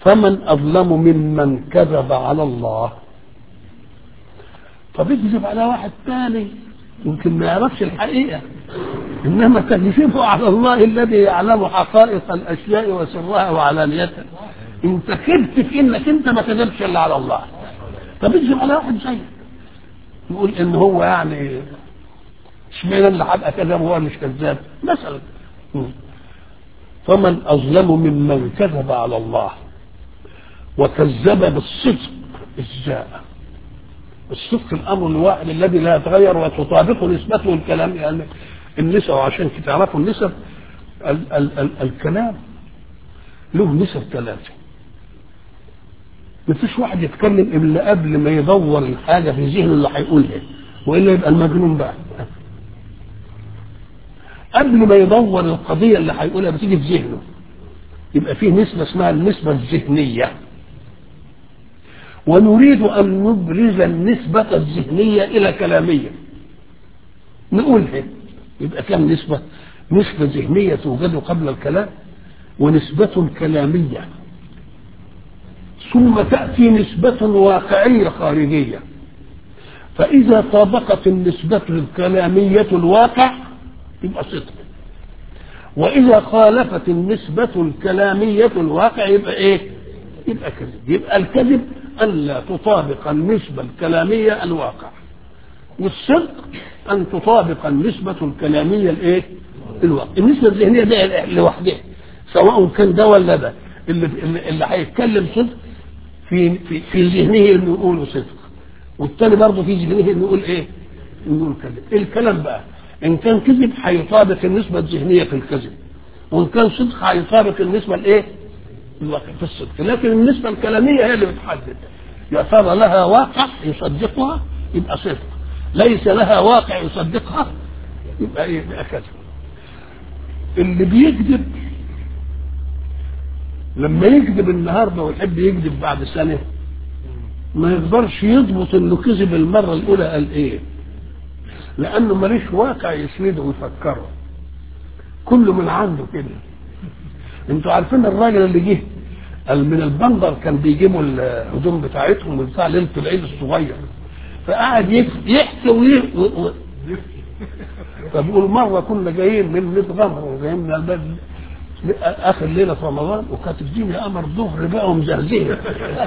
فمن أظلم ممن كذب على الله طب يكذب على واحد ثاني يمكن ما يعرفش الحقيقة إنما تكذبه على الله الذي يعلم حقائق الأشياء وسرها وعلانيتها أنت كذبت في إنك أنت ما كذبش إلا على الله طب يكذب على واحد زيك يقول إن هو يعني اشمعنى اللي هبقى كذاب وهو مش كذاب مثلا فمن أظلم ممن كذب على الله وكذب بالصدق إجزاء الصدق الأمر الواحد الذي لا يتغير وتطابقه نسبته الكلام يعني النسب عشان تعرفوا النسب ال ال ال الكلام له نسب ثلاثة مفيش واحد يتكلم إلا قبل ما يدور الحاجة في ذهنه اللي هيقولها وإلا يبقى المجنون بقى قبل ما يدور القضية اللي هيقولها بتيجي في ذهنه يبقى فيه نسبة اسمها النسبة الذهنية ونريد أن نبرز النسبة الذهنية إلى كلامية نقولها يبقى كم نسبة نسبة ذهنية توجد قبل الكلام ونسبة كلامية ثم تأتي نسبة واقعية خارجية فإذا طابقت النسبة الكلامية الواقع يبقى صدق وإذا خالفت النسبة الكلامية الواقع يبقى إيه؟ يبقى كذب يبقى الكذب ألا تطابق النسبة الكلامية الواقع والصدق أن تطابق النسبة الكلامية الإيه؟ الواقع النسبة الذهنية ده لوحدها سواء كان ده ولا ده اللي اللي هيتكلم صدق في في في ذهنه انه يقول صدق والتاني برضه في ذهنه انه يقول ايه؟ انه يقول كذب الكلام بقى ان كان كذب هيطابق النسبه الذهنيه في الكذب وان كان صدق هيطابق النسبه الايه؟ في الصدق لكن النسبه الكلاميه هي اللي بتحدد يا ترى لها واقع يصدقها يبقى صدق ليس لها واقع يصدقها يبقى ايه؟ يبقى كذب اللي بيكذب لما يكذب النهارده ويحب يكذب بعد سنه ما يقدرش يضبط انه كذب المره الاولى قال ايه لانه ماليش واقع يسنده ويفكره كله من عنده كده انتوا عارفين الراجل اللي جه قال من البندر كان بيجيبوا الهدوم بتاعتهم بتاع ليله العيد الصغير فقعد يحكي ويحكي فبيقول مره كنا جايين من ميت غمر وجايين من البلد اخر ليله في رمضان وكانت الدنيا قمر ظهر بقى ومزهزهه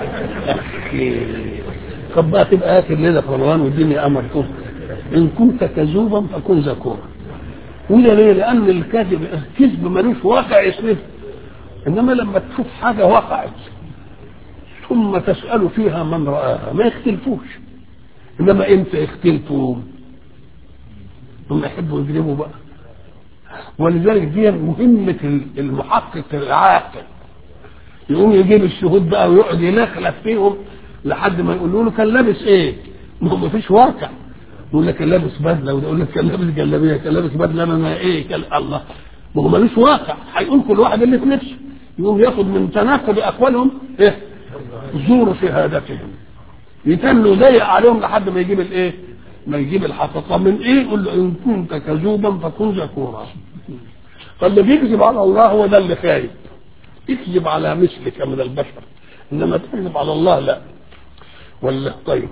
طب بقى تبقى اخر ليله في رمضان والدنيا قمر ظهر ان كنت كذوبا فكن ذكورا وده ليه؟ لان الكذب الكذب ملوش واقع يسنده انما لما تشوف حاجه وقعت ثم تسال فيها من راها ما يختلفوش انما امتى يختلفوا هم يحبوا يكذبوا بقى ولذلك دي مهمة المحقق العاقل يقوم يجيب الشهود بقى ويقعد يلخلف فيهم لحد ما يقولوا له كان لابس ايه؟ ما هو مفيش واقع يقول لك كان لابس بدله وده يقول لك كان لابس جلابيه كان لابس بدله انا ايه كان الله ما هو ملوش واقع هيقول كل واحد اللي في نفسه يقوم ياخد من تناقض اقوالهم ايه؟ زور شهادتهم يتنوا ضيق عليهم لحد ما يجيب الايه؟ ما يجيب الحقيقه من ايه؟ يقول له ان كنت كذوبا فكن ذكورا فاللي بيكذب على الله هو ده اللي خايب يكذب على مثلك من البشر انما تكذب على الله لا ولا طيب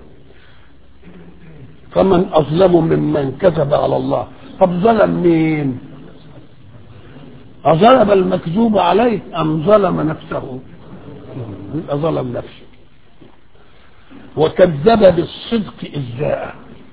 فمن اظلم ممن كذب على الله طب ظلم مين أظلم المكذوب عليه أم ظلم نفسه يبقى ظلم نفسه وكذب بالصدق إذ جاء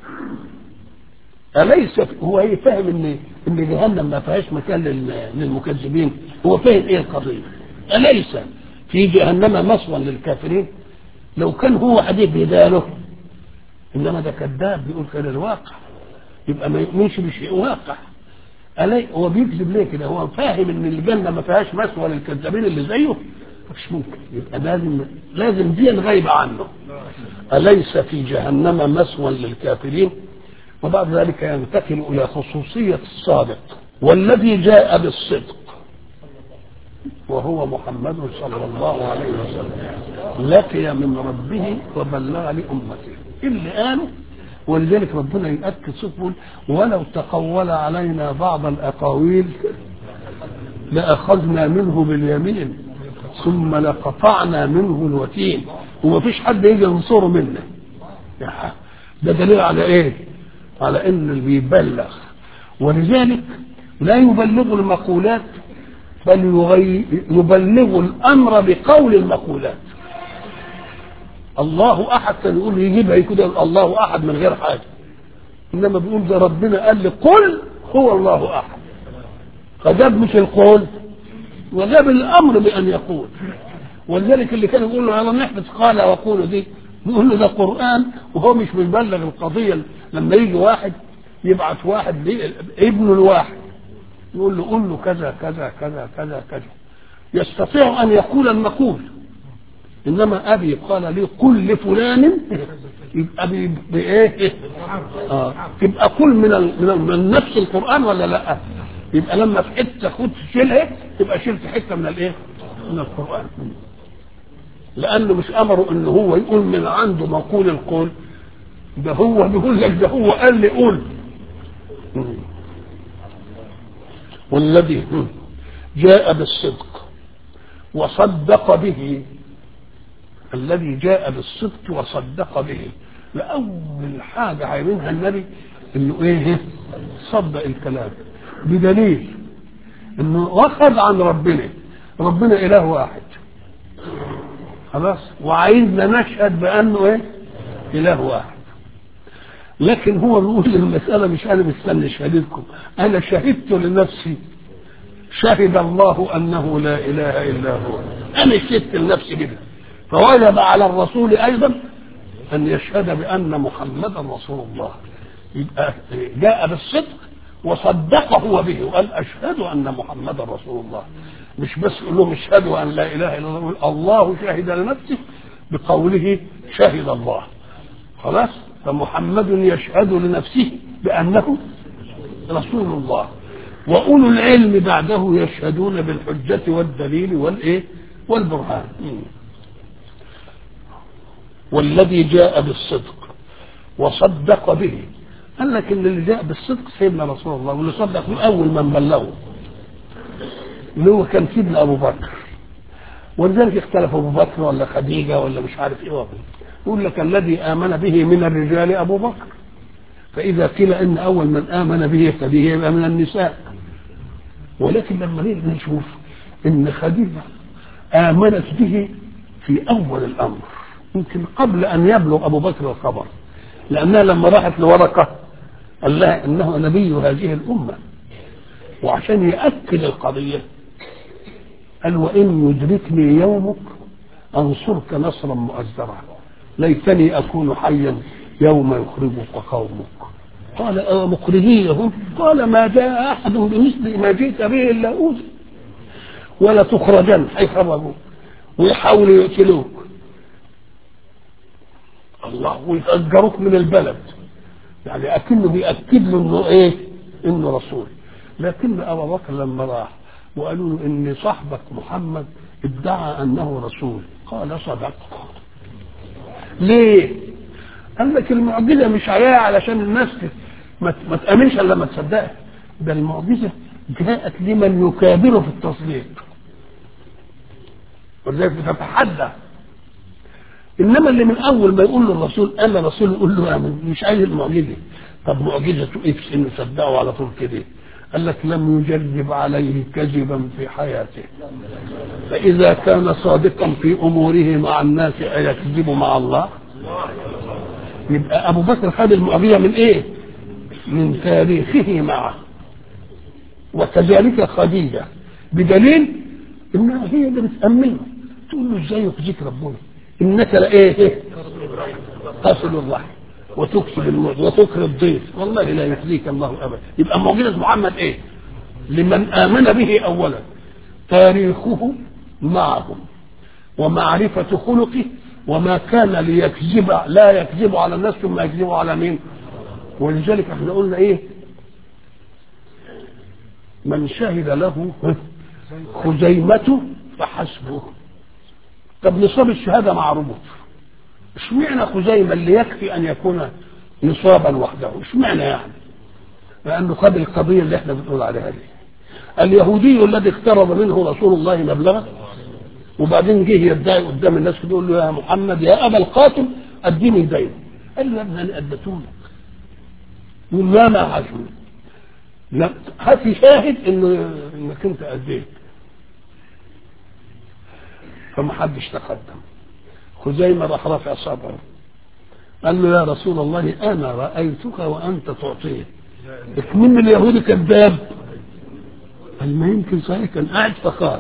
أليس هو ايه فاهم ان ان جهنم ما فيهاش مكان للمكذبين هو فاهم ايه القضيه أليس في جهنم مثوى للكافرين لو كان هو حديث بداله انما ده كذاب بيقول كان الواقع يبقى ما يؤمنش بشيء واقع ألي هو بيكذب ليه كده هو فاهم ان الجنه ما فيهاش مثوى للكذابين اللي زيه مش ممكن يبقى لازم لازم دي غايبه عنه أليس في جهنم مثوى للكافرين وبعد ذلك ينتقل إلى خصوصية الصادق والذي جاء بالصدق وهو محمد صلى الله عليه وسلم لقي من ربه وبلغ لأمته اللي قاله ولذلك ربنا يؤكد صدقه ولو تقول علينا بعض الأقاويل لأخذنا منه باليمين ثم لقطعنا منه الوتين وما فيش حد يجي ينصره منا ده دليل على ايه على ان اللي بيبلغ ولذلك لا يبلغ المقولات بل يبلغ الامر بقول المقولات الله احد كان يقول يجيبها كده الله احد من غير حاجه انما بيقول ده ربنا قال لي قل هو الله احد فجاب مش القول وجاب الامر بان يقول ولذلك اللي كان يقول له يلا نحفظ قال وقول دي بيقول له ده قران وهو مش بيبلغ القضيه لما يجي واحد يبعث واحد ابنه الواحد يقول له قول له كذا كذا كذا كذا كذا يستطيع ان يقول المقول انما ابي قال لي قل لفلان يبقى بايه اه يبقى كل من ال... من, ال... من نفس القران ولا لا يبقى لما في حته خد تشيلها تبقى شلت حته من الايه من القران لانه مش امره ان هو يقول من عنده مقول القول ده هو بيقول لك ده هو قال لي قول والذي جاء بالصدق وصدق به الذي جاء بالصدق وصدق به لأول حاجة عايزينها النبي انه ايه صدق الكلام بدليل انه واخذ عن ربنا ربنا اله واحد خلاص وعايزنا نشهد بانه ايه اله واحد لكن هو بيقول المسألة مش أنا مستني شهادتكم أنا شهدت لنفسي شهد الله أنه لا إله إلا هو أنا شهدت لنفسي كده فوجب على الرسول أيضا أن يشهد بأن محمدا رسول الله يبقى جاء بالصدق وصدق هو به وقال أشهد أن محمدا رسول الله مش بس يقول لهم اشهدوا أن لا إله إلا الله الله شهد لنفسه بقوله شهد الله خلاص فمحمد يشهد لنفسه بأنه رسول الله وأولو العلم بعده يشهدون بالحجة والدليل والإيه والبرهان والذي جاء بالصدق وصدق به قال لك ان اللي جاء بالصدق سيدنا رسول الله واللي صدق من اول من بلغه اللي هو كان سيدنا ابو بكر ولذلك اختلف ابو بكر ولا خديجه ولا مش عارف ايه وقت. يقول لك الذي امن به من الرجال ابو بكر فاذا قيل ان اول من امن به خديجه يبقى من النساء ولكن لما نيجي نشوف ان خديجه امنت به في اول الامر يمكن قبل ان يبلغ ابو بكر الخبر لانها لما راحت لورقه قال لها انه نبي هذه الامه وعشان ياكد القضيه قال وان يدركني يومك انصرك نصرا مؤزرا ليتني اكون حيا يوم يخرجك قومك قال أو مخرجيهم قال ما جاء احد بمثل ما جئت به الا اوذي ولا تخرجن هيخرجوك ويحاولوا يقتلوك الله ويفجروك من البلد يعني اكنه بياكد له انه ايه انه رسول لكن ابا بكر لما راح وقالوا له ان صاحبك محمد ادعى انه رسول قال صدقت ليه قال لك المعجزه مش عياها علشان الناس ما ما تامنش الا لما تصدقها ده المعجزه جاءت لمن يكابر في التصديق ولذلك بتتحدى انما اللي من اول ما يقول للرسول انا رسول يقول له امن مش عايز المعجزه طب معجزته ايه في انه صدقه على طول كده قال لك لم يجرب عليه كذبا في حياته فاذا كان صادقا في اموره مع الناس ايكذب مع الله يبقى ابو بكر خد المعجزه من ايه من تاريخه معه وكذلك خديجه بدليل انها هي اللي بتامنه تقول له ازاي يخزيك ربنا انك لايه تصل الرحم وتكسب الموت وتكرم الضيف والله لا يخزيك الله ابدا يبقى معجزه محمد ايه لمن امن به اولا تاريخه معهم ومعرفه خلقه وما كان ليكذب لا يكذب على الناس ثم يكذب على مين ولذلك احنا قلنا ايه من شهد له خزيمته فحسبه طب نصاب الشهاده معروف اشمعنى خزيمة اللي يكفي ان يكون نصابا وحده اشمعنى يعني لانه خد القضيه اللي احنا بنقول عليها دي اليهودي الذي اقترب منه رسول الله مبلغا وبعدين جه يدعي قدام الناس كده يقول له يا محمد يا ابا القاسم اديني دين قال له يا ابني انا اديته لك يقول لا ما عجبني لا هات لي شاهد انه انك انت اديت فما حدش تقدم خزيمة راح رافع صبره قال له يا رسول الله انا رايتك وانت تعطيه من اليهودي كذاب قال ما يمكن صحيح كان قاعد فقال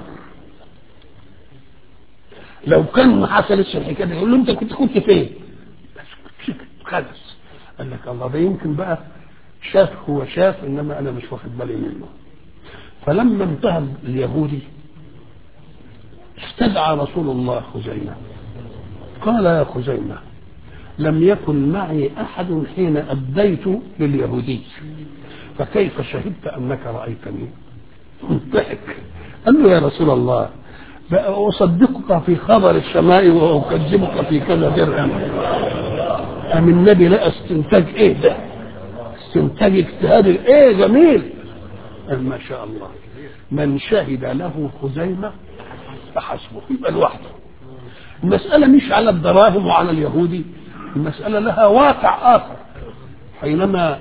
لو كان ما حصلتش الحكايه دي يقول له انت كنت كنت فين؟ بس كنت سكت خلص قال لك الله ده يمكن بقى شاف هو شاف انما انا مش واخد بالي منه فلما انتهى اليهودي استدعى رسول الله خزيمه قال يا خزيمه لم يكن معي احد حين اديت لليهودي فكيف شهدت انك رايتني؟ ضحك قال له يا رسول الله أصدقك في خبر السماء وأكذبك في كذا درهم أم النبي لا استنتاج إيه ده استنتاج اجتهاد إيه جميل قال ما شاء الله من شهد له خزيمة فحسبه يبقى لوحده المسألة مش على الدراهم وعلى اليهودي المسألة لها واقع آخر حينما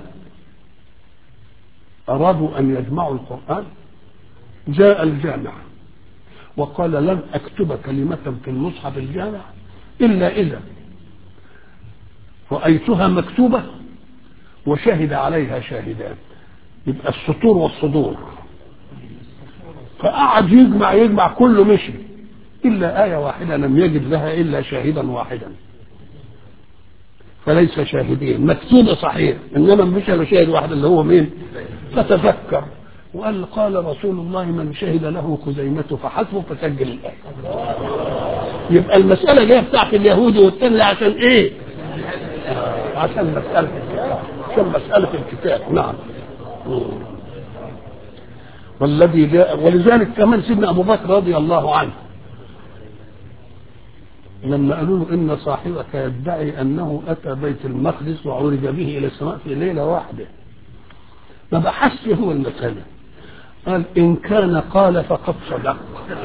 أرادوا أن يجمعوا القرآن جاء الجامع وقال لن أكتب كلمة في المصحف الجامع إلا إذا رأيتها مكتوبة وشهد عليها شاهدان يبقى السطور والصدور فقعد يجمع يجمع كله مشي إلا آية واحدة لم يجد لها إلا شاهدا واحدا فليس شاهدين مكتوبة صحيح إنما مش إلا شاهد واحد اللي هو مين فتفكر وقال قال رسول الله من شهد له خزيمته فحسبه فسجل الآية يبقى المسألة جاية بتاعت اليهود والتاني عشان إيه؟ عشان مسألة عشان مسألة الكتاب نعم والذي جاء ولذلك كمان سيدنا أبو بكر رضي الله عنه لما قالوا له إن صاحبك يدعي أنه أتى بيت المقدس وعرج به إلى السماء في ليلة واحدة ما بحثش هو المسألة قال إن كان قال فقد صدق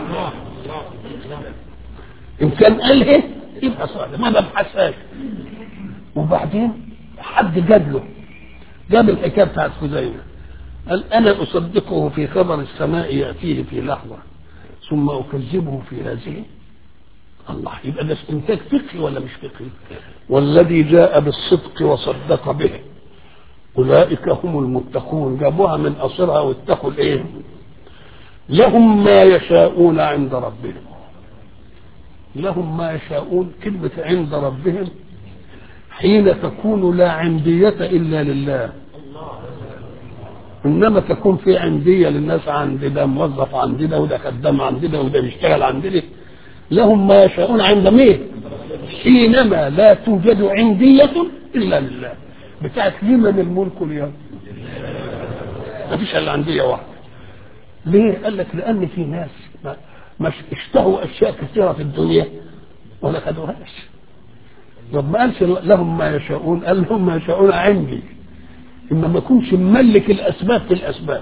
إن كان قال إيه يبقى صادق ما ببحثهاش وبعدين حد جاب له جاب الحكاية بتاعت خزيمة قال أنا أصدقه في خبر السماء يأتيه في لحظة ثم أكذبه في هذه الله يبقى ده استنتاج فقهي ولا مش فقهي والذي جاء بالصدق وصدق به أولئك هم المتقون جابوها من أصلها واتقوا الإيه لهم ما يشاءون عند ربهم لهم ما يشاءون كلمة عند ربهم حين تكون لا عندية إلا لله إنما تكون في عندية للناس عند ده موظف عند ده وده خدام عند ده وده بيشتغل عند ده لهم ما يشاءون عند مين حينما لا توجد عندية إلا لله بتاعت لمن الملك اليوم ما فيش الا عنديه واحده ليه قال لك لان في ناس ما مش اشتهوا اشياء كثيره في الدنيا ولا خدوهاش طب ما قالش لهم ما يشاءون قال لهم ما يشاءون عندي انما ما يكونش مملك الاسباب في الاسباب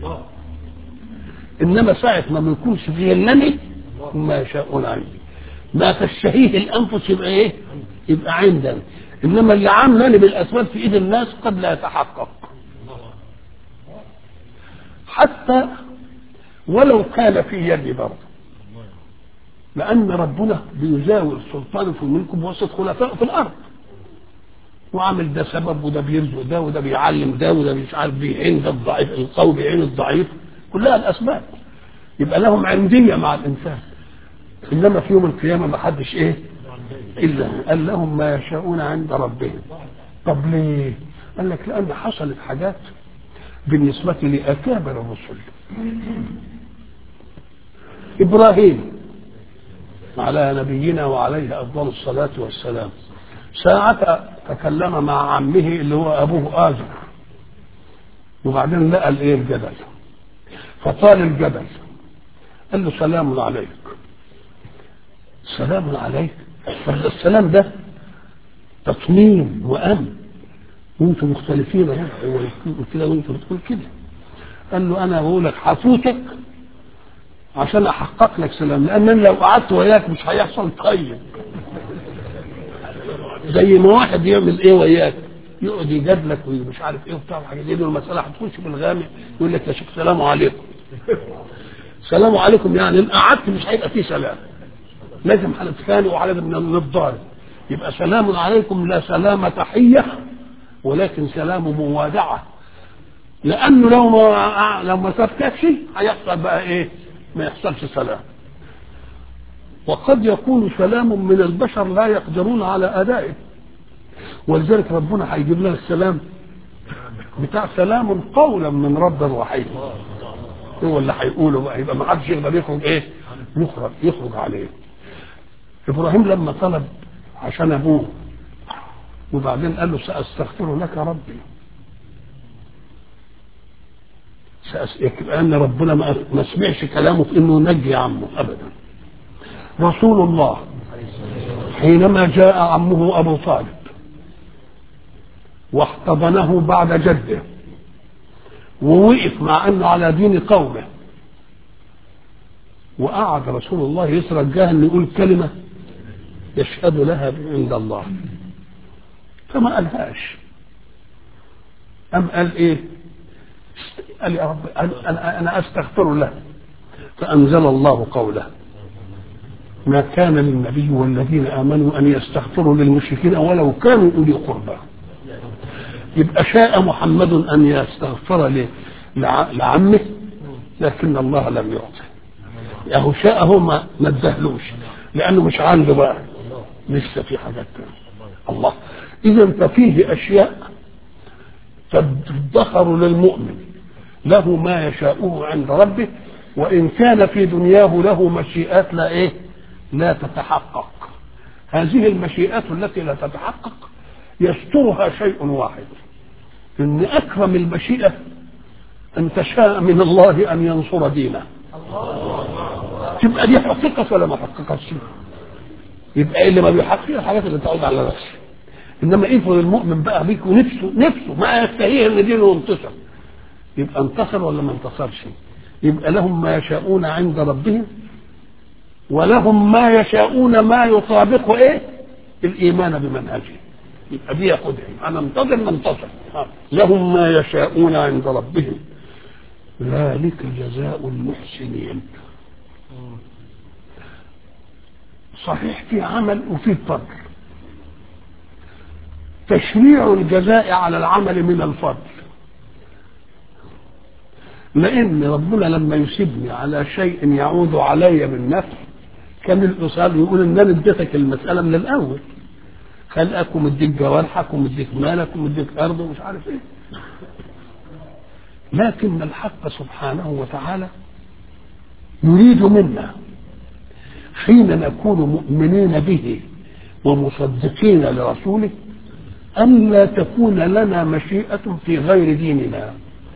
انما ساعه ما ما يكونش في النمي ما يشاءون عندي ما تشتهيه الانفس يبقى ايه يبقى عندنا انما اللي عاملني بالاسباب في ايد الناس قد لا يتحقق حتى ولو كان في يدي برضه لان ربنا بيزاول سلطانه في منكم وسط خلفاء في الارض وعامل ده سبب وده بيرزق ده وده بيعلم ده وده مش عارف بيعين ده الضعيف القوي بيعين الضعيف كلها الاسباب يبقى لهم عنديه مع الانسان انما في يوم القيامه ما حدش ايه الا قال لهم ما يشاءون عند ربهم طب ليه قال لك لان حصلت حاجات بالنسبه لاكابر الرسل ابراهيم على نبينا وعليه افضل الصلاه والسلام ساعة تكلم مع عمه اللي هو ابوه آزر وبعدين لقى الايه الجبل فطال الجبل قال له سلام عليك سلام عليك طب ده السلام ده تطمين وامن وانتم مختلفين اهو هو يقول كده وانت بتقول كده قال له انا بقول لك حفوتك عشان احقق لك سلام لان أنا لو قعدت وياك مش هيحصل طيب زي ما واحد يعمل ايه وياك يقعد يجادلك ومش عارف ايه وبتاع حاجه دي المساله هتخش بالغامق يقول لك يا شيخ سلام عليكم سلام عليكم يعني ان قعدت مش هيبقى فيه سلام لازم هنتخانق وعلى نتضارب يبقى سلام عليكم لا سلام تحيه ولكن سلام موادعه لانه لو ما لو ما سبتكش هيحصل بقى ايه؟ ما يحصلش سلام وقد يكون سلام من البشر لا يقدرون على ادائه ولذلك ربنا هيجيب لنا السلام بتاع سلام قولا من رب رحيم هو اللي هيقوله بقى يبقى ما حدش يقدر يخرج ايه؟ يخرج يخرج عليه ابراهيم لما طلب عشان ابوه وبعدين قال له ساستغفر لك ربي لان ربنا ما سمعش كلامه في انه نجي عمه ابدا رسول الله حينما جاء عمه ابو طالب واحتضنه بعد جده ووقف مع انه على دين قومه وقعد رسول الله يترجاه انه يقول كلمه يشهد لها عند الله فما قالهاش أم قال إيه؟ قال يا رب أنا, أنا أستغفر له فأنزل الله قوله ما كان للنبي والذين آمنوا أن يستغفروا للمشركين ولو كانوا أولي قربى يبقى شاء محمد أن يستغفر لعمه لكن الله لم يعطه يعني شاء هو ما ادهلوش لأنه مش عنده بقى لسه في حاجات الله إذا ففيه أشياء تدخر للمؤمن له ما يشاءه عند ربه وإن كان في دنياه له مشيئات لا إيه لا تتحقق هذه المشيئات التي لا تتحقق يسترها شيء واحد إن أكرم المشيئة أن تشاء من الله أن ينصر دينه تبقى دي حقيقة ولا ما حققتش يبقى إيه اللي ما بيحققش الحاجات اللي تعود على نفسه انما افرض المؤمن بقى بيك ونفسه نفسه ما يستهيه ان دينه ينتصر يبقى انتصر ولا ما انتصرش يبقى لهم ما يشاءون عند ربهم ولهم ما يشاءون ما يطابق ايه الايمان بمنهجه يبقى دي ياخدهم انا انتظر ما انتصر لهم ما يشاءون عند ربهم ذلك جزاء المحسنين صحيح في عمل وفي فضل تشريع الجزاء على العمل من الفضل لان ربنا لما يسيبني على شيء يعود علي بالنفع كان الاصال يقول ان انا اديتك المساله من الاول خلقك ومديك جوارحك ومديك مالك ومديك ارض ومش عارف ايه لكن الحق سبحانه وتعالى يريد منا حين نكون مؤمنين به ومصدقين لرسوله ألا تكون لنا مشيئة في غير ديننا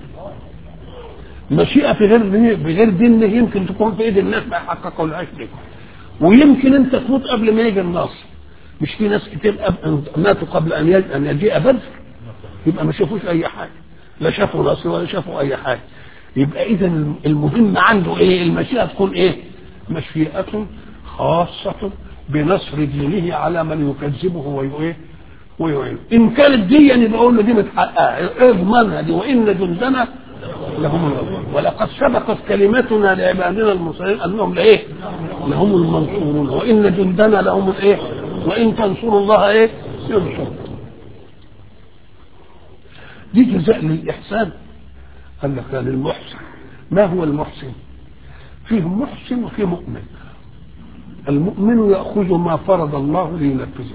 مشيئة في غير بغير ديننا يمكن تكون في ايد الناس ما يحققوا لهاش دي ويمكن انت تموت قبل ما يجي النصر مش في ناس كتير ماتوا قبل ان ان يجيء بدر يبقى ما شافوش اي حاجه لا شافوا نصر ولا شافوا اي حاجه يبقى اذا المهم عنده ايه المشيئه تكون ايه مشيئه خاصه بنصر دينه على من يكذبه ويؤيه ويعين ان كانت دي يعني بقول له دي متحققه اضمنها دي وان جندنا لهم الغالبون ولقد سبقت كلمتنا لعبادنا المرسلين انهم لايه؟ لهم المنصورون وان جندنا لهم الايه؟ وان تنصروا الله ايه؟ ينصركم دي جزاء للاحسان قال لك للمحسن ما هو المحسن؟ فيه محسن وفيه مؤمن المؤمن ياخذ ما فرض الله لينفذه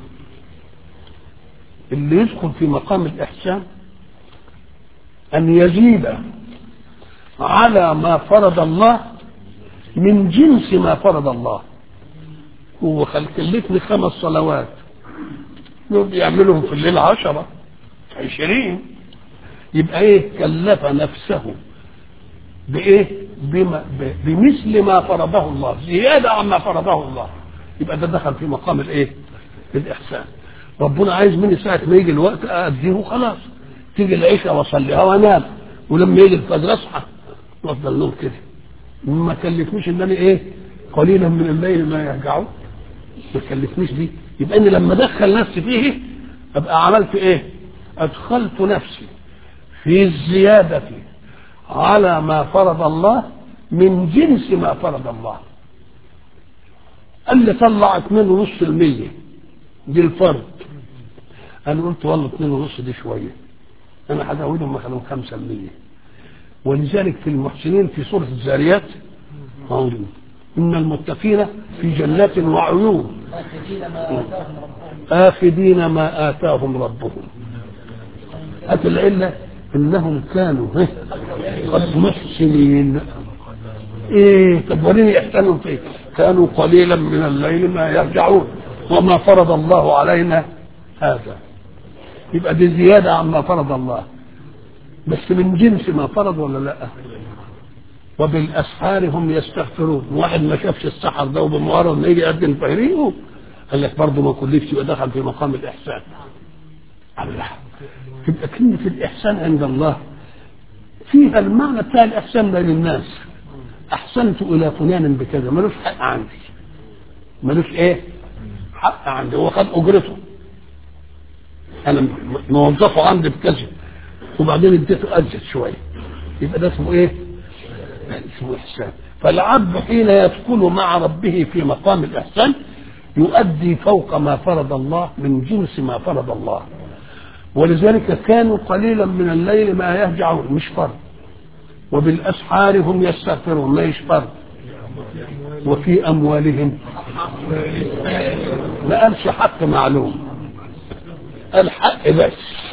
اللي يدخل في مقام الإحسان أن يزيد على ما فرض الله من جنس ما فرض الله هو كلفني خمس صلوات يعملهم في الليل عشرة عشرين يبقى ايه كلف نفسه بايه بما بمثل ما فرضه الله زيادة عما فرضه الله يبقى ده دخل في مقام الايه الاحسان ربنا عايز مني ساعة ما يجي الوقت أديه وخلاص تيجي العشاء وأصليها وأنام ولما يجي الفجر أصحى وأفضل نوم كده ما كلفنيش ان انا ايه قليلا من الليل ما يهجعون ما كلفنيش دي يبقى اني لما ادخل نفسي فيه ابقى عملت ايه ادخلت نفسي في الزيادة على ما فرض الله من جنس ما فرض الله قال لي طلع اتنين ونص المية دي الفرد انا قلت والله اتنين ونص دي شوية انا هزودهم مثلا خمسة المية ولذلك في المحسنين في سورة الزاريات موجود إن المتقين في جنات وعيون آخذين ما آتاهم ربهم هات العلة إنهم كانوا إيه؟ قد محسنين إيه طب وريني إحسانهم فيه كانوا قليلا من الليل ما يرجعون وما فرض الله علينا هذا يبقى دي زيادة عما فرض الله بس من جنس ما فرض ولا لا وبالاسحار هم يستغفرون واحد ما شافش السحر ده وبمجرد ما يجي يقدم فهريه قال لك برضه ما كلفش يبقى دخل في مقام الاحسان الله تبقى كلمه الاحسان عند الله فيها المعنى بتاع الاحسان بين الناس احسنت الى فلان بكذا ملوش حق عندي ملوش ايه حق عندي هو خد اجرته انا موظفه عندي بكذا وبعدين اديته اجر شويه يبقى ده اسمه ايه؟ اسمه احسان فالعبد حين يدخل مع ربه في مقام الاحسان يؤدي فوق ما فرض الله من جنس ما فرض الله ولذلك كانوا قليلا من الليل ما يهجعون مش فرض وبالاسحار هم يستغفرون ما مش فرض وفي اموالهم ما قالش حق معلوم قال حق بس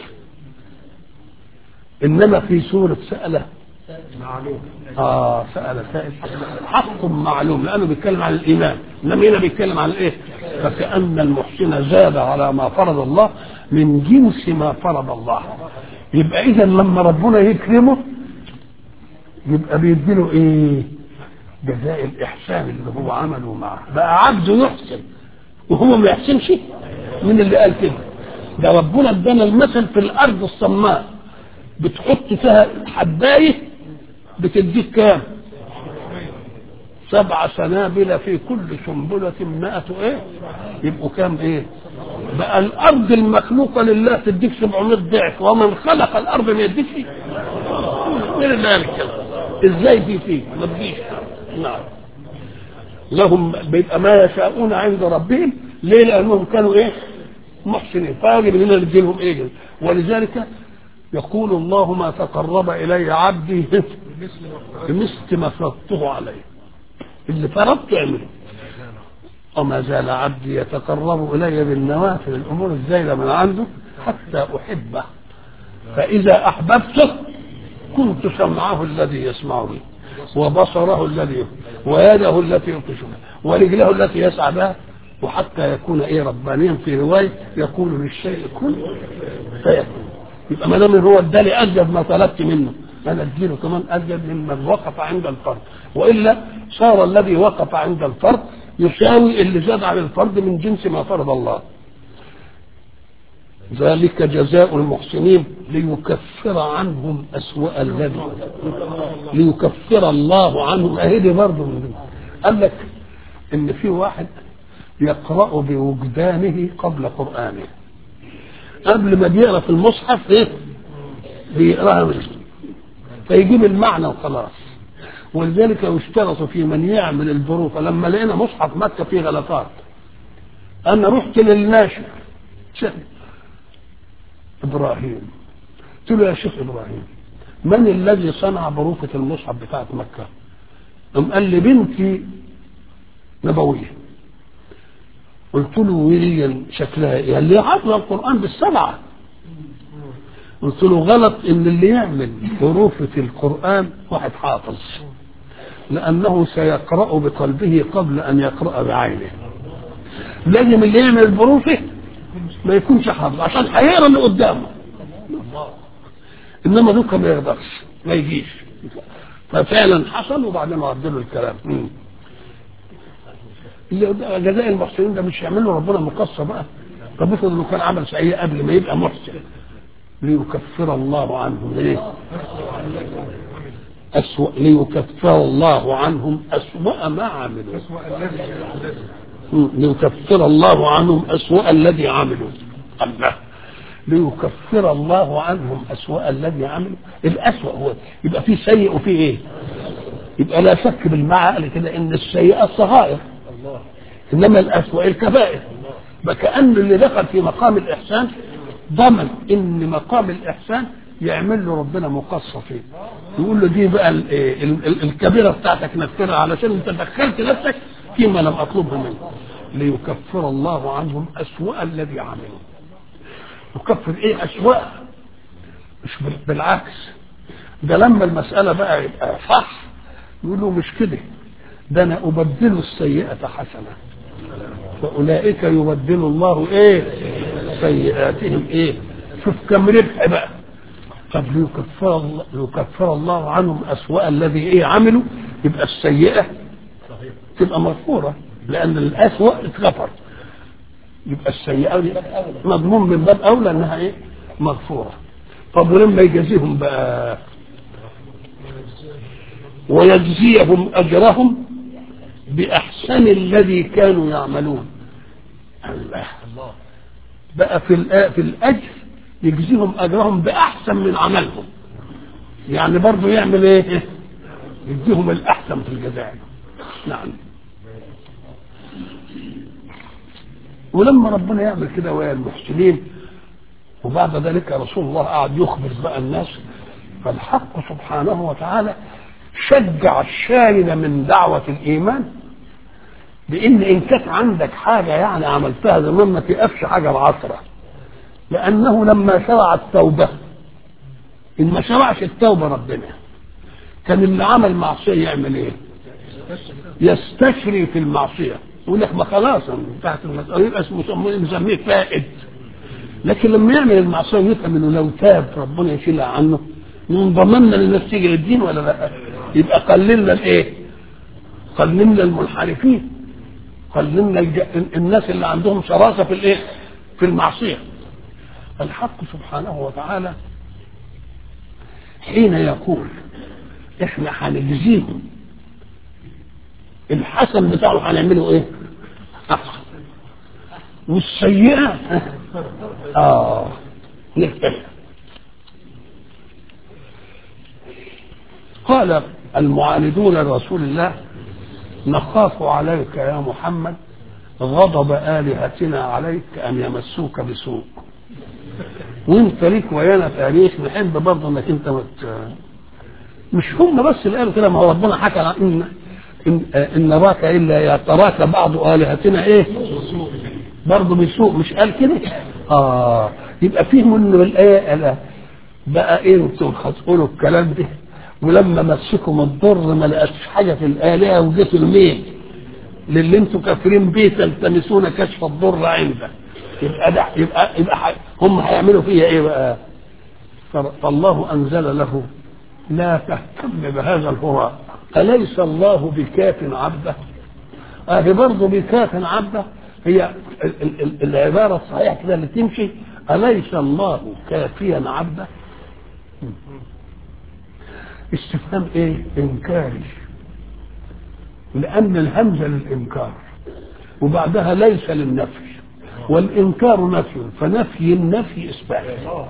انما في سوره ساله معلوم اه سال سائل حق معلوم لانه بيتكلم عن الايمان انما هنا بيتكلم عن ايه فكان المحسن زاد على ما فرض الله من جنس ما فرض الله يبقى اذا لما ربنا يكرمه يبقى بيديله ايه جزاء الاحسان اللي هو عمله معه بقى عبده يحسن وهو ما يحسنش من اللي قال كده ده ربنا ادانا المثل في الارض الصماء بتحط فيها حبايه بتديك كام سبع سنابل في كل سنبلة مائة ايه يبقوا كام ايه بقى الارض المخلوقة لله تديك 700 ضعف ومن خلق الارض ما يديك فيه مين اللي قال كده ازاي في فيه ما تجيش نعم لهم بيبقى ما يشاءون عند ربهم ليه لانهم كانوا ايه محسنين فيجب اننا نديلهم ايه ولذلك يقول الله ما تقرب الي عبدي بمثل ما فرضته عليه اللي فرضت اعمله وما زال عبدي يتقرب الي بالنوافل الامور الزايده من عنده حتى احبه فاذا احببته كنت سمعه الذي يسمع به وبصره الذي ويده التي يبطش بها ورجله التي يسعى بها وحتى يكون ايه ربانيا في روايه يقول للشيء كن فيكون يبقى ما دام هو اداني ازيد ما طلبت منه انا اديله كمان ازيد ممن وقف عند الفرد والا صار الذي وقف عند الفرد يساوي اللي زاد على الفرد من جنس ما فرض الله ذلك جزاء المحسنين ليكفر عنهم أسوأ الذي ليكفر الله عنهم أهدي برضه من دي. قال لك إن في واحد يقرأ بوجدانه قبل قرآنه قبل ما بيقرأ في المصحف إيه بيقراها منه فيجيب المعنى وخلاص ولذلك يشترط في من يعمل الظروف لما لقينا مصحف مكة فيه غلطات أنا رحت للناشر شيخ إبراهيم قلت له يا شيخ إبراهيم من الذي صنع بروفة المصحف بتاعت مكة قام قال لي بنتي نبوية قلت له وهي شكلها ايه؟ قال لي حافظ القرآن بالسبعة قلت له غلط ان اللي يعمل بروفة القرآن واحد حافظ لأنه سيقرأ بقلبه قبل أن يقرأ بعينه لازم اللي يعمل البروفة ما يكونش حافظ عشان هيقرا اللي قدامه انما دوكا ما يقدرش ما يجيش ففعلا حصل وبعدين رد له الكلام مم. اللي جزاء المحسنين ده مش يعمل له ربنا مقصه بقى طب افرض انه كان عمل سيئه قبل ما يبقى محسن ليكفر الله عنه ليه؟ أسوأ ليكفر الله عنهم أسوأ ما عملوا مم. ليكفر الله عنهم أسوأ الذي عملوا الله ليكفر الله عنهم أسوأ الذي عملوا الأسوأ هو يبقى في سيء وفي إيه يبقى لا شك بالمعنى كده إن السيئة الصغائر إنما الأسوأ الكبائر فكأن اللي دخل في مقام الإحسان ضمن إن مقام الإحسان يعمل له ربنا مقصة فيه يقول له دي بقى ال- ال- ال- الكبيرة بتاعتك نفرها علشان انت دخلت نفسك فيما لم أطلبه منك ليكفر الله عنهم أسوأ الذي عملوا يكفر ايه أسوأ مش بال- بالعكس ده لما المسألة بقى يبقى صح يقولوا مش كده ده أنا أبدل السيئة حسنة فأولئك يبدل الله إيه سيئاتهم إيه شوف كم ربح بقى طب ليكفر الله, ليكفر الله عنهم أسوأ الذي إيه عملوا يبقى السيئة تبقى مغفورة لأن الأسوأ اتغفر يبقى السيئة دي مضمون من باب أولى إنها إيه مغفورة طب ولما يجازيهم بقى ويجزيهم أجرهم بأحسن الذي كانوا يعملون الله بقى في الآ- في الأجر يجزيهم أجرهم بأحسن من عملهم يعني برضه يعمل إيه؟ يديهم الأحسن في الجزاء نعم ولما ربنا يعمل كده ويا المحسنين وبعد ذلك رسول الله قعد يخبر بقى الناس فالحق سبحانه وتعالى شجع الشاين من دعوة الإيمان بإن إن كانت عندك حاجة يعني عملتها زمان ما تقفش حاجة العصرة لأنه لما شرع التوبة إن ما شرعش التوبة ربنا كان اللي عمل معصية يعمل إيه؟ يستشري في المعصية يقول لك ما خلاص انتهت المسألة يبقى اسمه مسميه فائد لكن لما يعمل المعصية ويفهم انه لو تاب ربنا يشيلها عنه من ضمننا للناس تيجي للدين ولا لا؟ يبقى قللنا الايه؟ قللنا المنحرفين قللنا الج... الناس اللي عندهم شراسة في الايه؟ في المعصية الحق سبحانه وتعالى حين يقول احنا هنجزيهم الحسن بتاعه هنعمله ايه؟ احسن والسيئة اه نكتشف قال المعاندون لرسول الله نخاف عليك يا محمد غضب آلهتنا عليك أن يمسوك بسوء وانت ليك ويانا تاريخ نحب برضه انك انت مت... مش هم بس اللي قالوا كده ما هو ربنا حكى عن ان ان, إن نراك الا يتراك بعض الهتنا ايه؟ برضه بسوء مش قال كده؟ اه يبقى فيهم ان الايه قال بقى ايه انتم هتقولوا الكلام ده ولما مسكم الضر ما لقتش حاجه في الالهه وجيتوا لمين؟ للي انتم كافرين بيه تلتمسون كشف الضر عنده يبقى ده يبقى يبقى ح- هم هيعملوا فيها ايه بقى؟ فالله انزل له لا تهتم بهذا الهراء أليس الله بكاف عبده أهي برضه بكاف عبده هي ال- ال- ال- العبارة الصحيحة كده اللي تمشي أليس الله كافيا عبده استفهام ايه انكاري لان الهمزه للانكار وبعدها ليس للنفي والانكار نفي فنفي النفي اثبات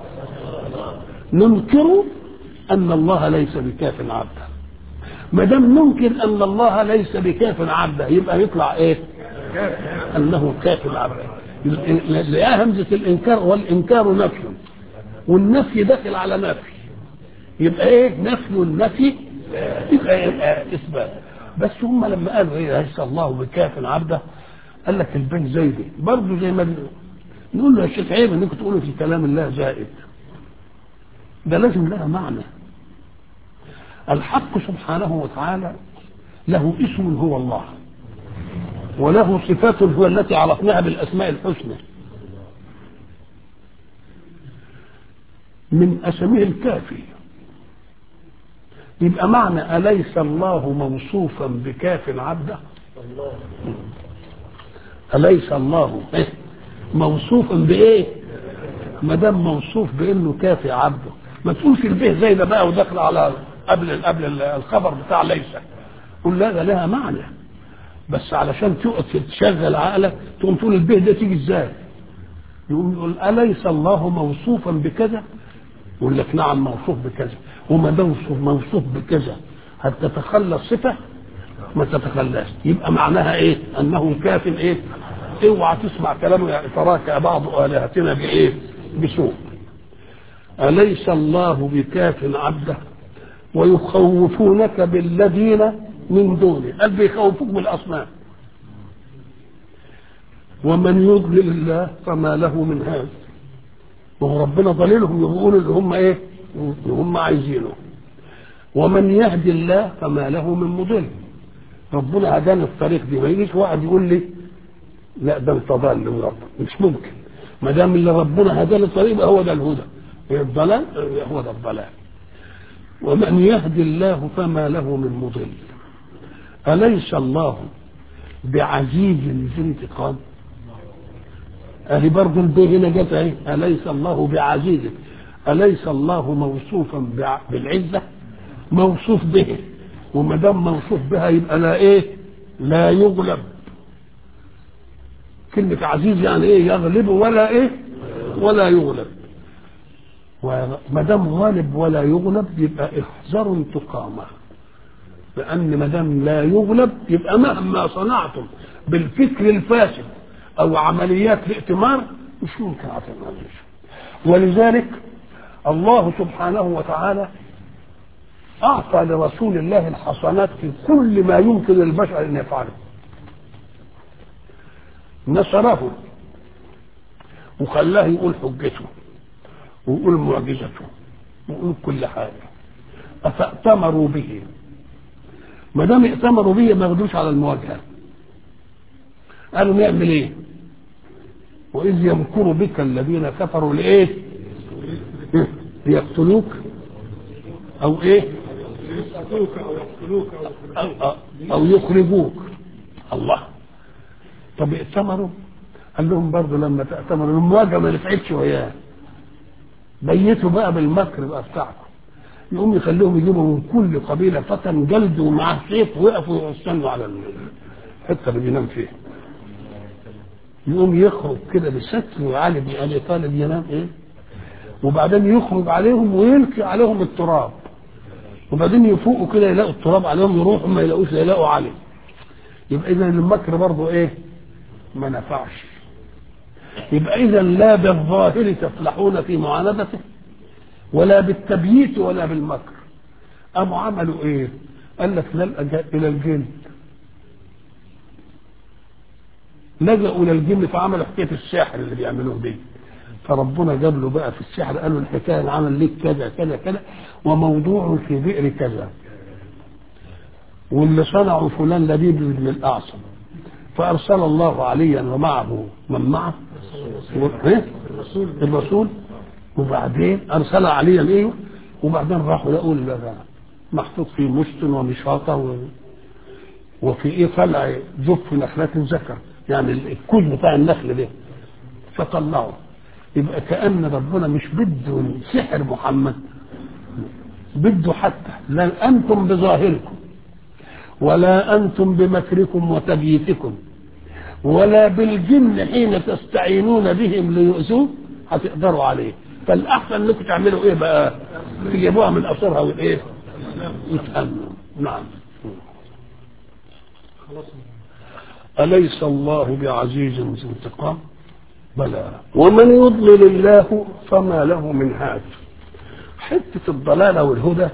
ننكر ان الله ليس بكاف عبده ما دام ننكر ان الله ليس بكاف عبده يبقى يطلع ايه انه كاف عبده لقاها همزه الانكار والانكار نفي والنفي داخل على نفي يبقى ايه نفي النفي يبقى, يبقى اثبات بس هم لما قالوا ايه ليس الله بكاف عبده قال لك البن زيدي برضه زي ما نقول له يا شيخ عيب انكم تقولوا في كلام الله زائد ده لازم لها معنى الحق سبحانه وتعالى له اسم هو الله وله صفات هو التي عرفناها بالاسماء الحسنى من اسمائه الكافي يبقى معنى أليس الله موصوفا بكاف عبده أليس الله إيه؟ موصوفا بإيه ما دام موصوف بإنه كافي عبده ما تقولش البيه زي ده بقى وداخل على قبل قبل الخبر بتاع ليس قل لا ده لها معنى بس علشان تقعد تشغل عقلك تقوم تقول البه ده تيجي ازاي يقوم يقول اليس الله موصوفا بكذا يقول لك نعم موصوف بكذا وما موصوف موصوف بكذا هل تتخلى الصفه ما تتخلاش يبقى معناها ايه انه كاف ايه اوعى تسمع كلامه يعني تراك بعض الهتنا بايه بسوء اليس الله بكاف عبده ويخوفونك بالذين من دونه قال بيخوفوك بالاصنام ومن يضلل الله فما له من هاد وهو ربنا ضليلهم يقولوا اللي هم ايه اللي هم عايزينه ومن يهدي الله فما له من مضل ربنا هدانا الطريق دي ما يجيش واحد يقول لي لا ده انت ضال رب مش ممكن ما دام اللي ربنا هدانا الطريق يبقى هو ده الهدى الضلال هو ده الضلال ومن يهدي الله فما له من مضل أليس الله بعزيز ذي انتقام أهي برضه البيه هنا جت اهي أليس الله بعزيز أليس الله موصوفا بالعزة موصوف به وما دام موصوف بها يبقى لا ايه لا يغلب كلمة عزيز يعني ايه يغلب ولا ايه ولا يغلب وما دام غالب ولا يغلب يبقى احذروا انتقامه لان ما دام لا يغلب يبقى مهما صنعتم بالفكر الفاسد او عمليات الائتمار مش ممكن هتنجح ولذلك الله سبحانه وتعالى اعطى لرسول الله الحسنات في كل ما يمكن للبشر ان يفعله نصره وخلاه يقول حجته ويقول معجزته ويقول كل حاجه افاتمروا به ما دام ائتمروا به ما ياخدوش على المواجهه قالوا نعمل ايه واذ يمكر بك الذين كفروا لايه ليقتلوك او ايه او يقتلوك او أو, أو يخرجوك الله طب ائتمروا قال لهم برضه لما تأتمروا المواجهة ما نفعتش وياه بيتوا بقى بالمكر بقى بتاعكم يقوم يخليهم يجيبوا من كل قبيلة فتى جلد ومعاه سيف وقفوا يستنوا على الحتة اللي بينام فيها يقوم يخرج كده بستر وعلي بن ابي طالب ينام ايه وبعدين يخرج عليهم ويلقي عليهم التراب وبعدين يفوقوا كده يلاقوا التراب عليهم يروحوا ما يلاقوش يلاقوا علي يبقى اذا المكر برضه ايه ما نفعش يبقى اذا لا بالظاهر تفلحون في معاندته ولا بالتبييت ولا بالمكر قاموا عملوا ايه قال لك نلجا الى الجن لجأوا الى الجن فعملوا حكايه السحر اللي بيعملوه دي فربنا جاب له بقى في السحر قالوا الحكايه عمل ليك كذا كذا كذا وموضوع في بئر كذا واللي صنعه فلان لبيب بن الاعصم فارسل الله عليا ومعه من معه إيه؟ الرسول الرسول وبعدين ارسل عليا ايه وبعدين راحوا لقوا ال- محطوط في مشط ومشاطه و... وفي ايه طلع جف نخلة ذكر يعني الكل بتاع النخل ده فطلعوا يبقى كأن ربنا مش بده سحر محمد بده حتى لا أنتم بظاهركم ولا أنتم بمكركم وتبييتكم ولا بالجن حين تستعينون بهم ليؤذوه هتقدروا عليه فالأحسن أنكم تعملوا إيه بقى تجيبوها من أصرها والإيه وتأمنوا نعم خلاص أليس الله بعزيز ذي انتقام بلى ومن يضلل الله فما له من هاد حتة الضلالة والهدى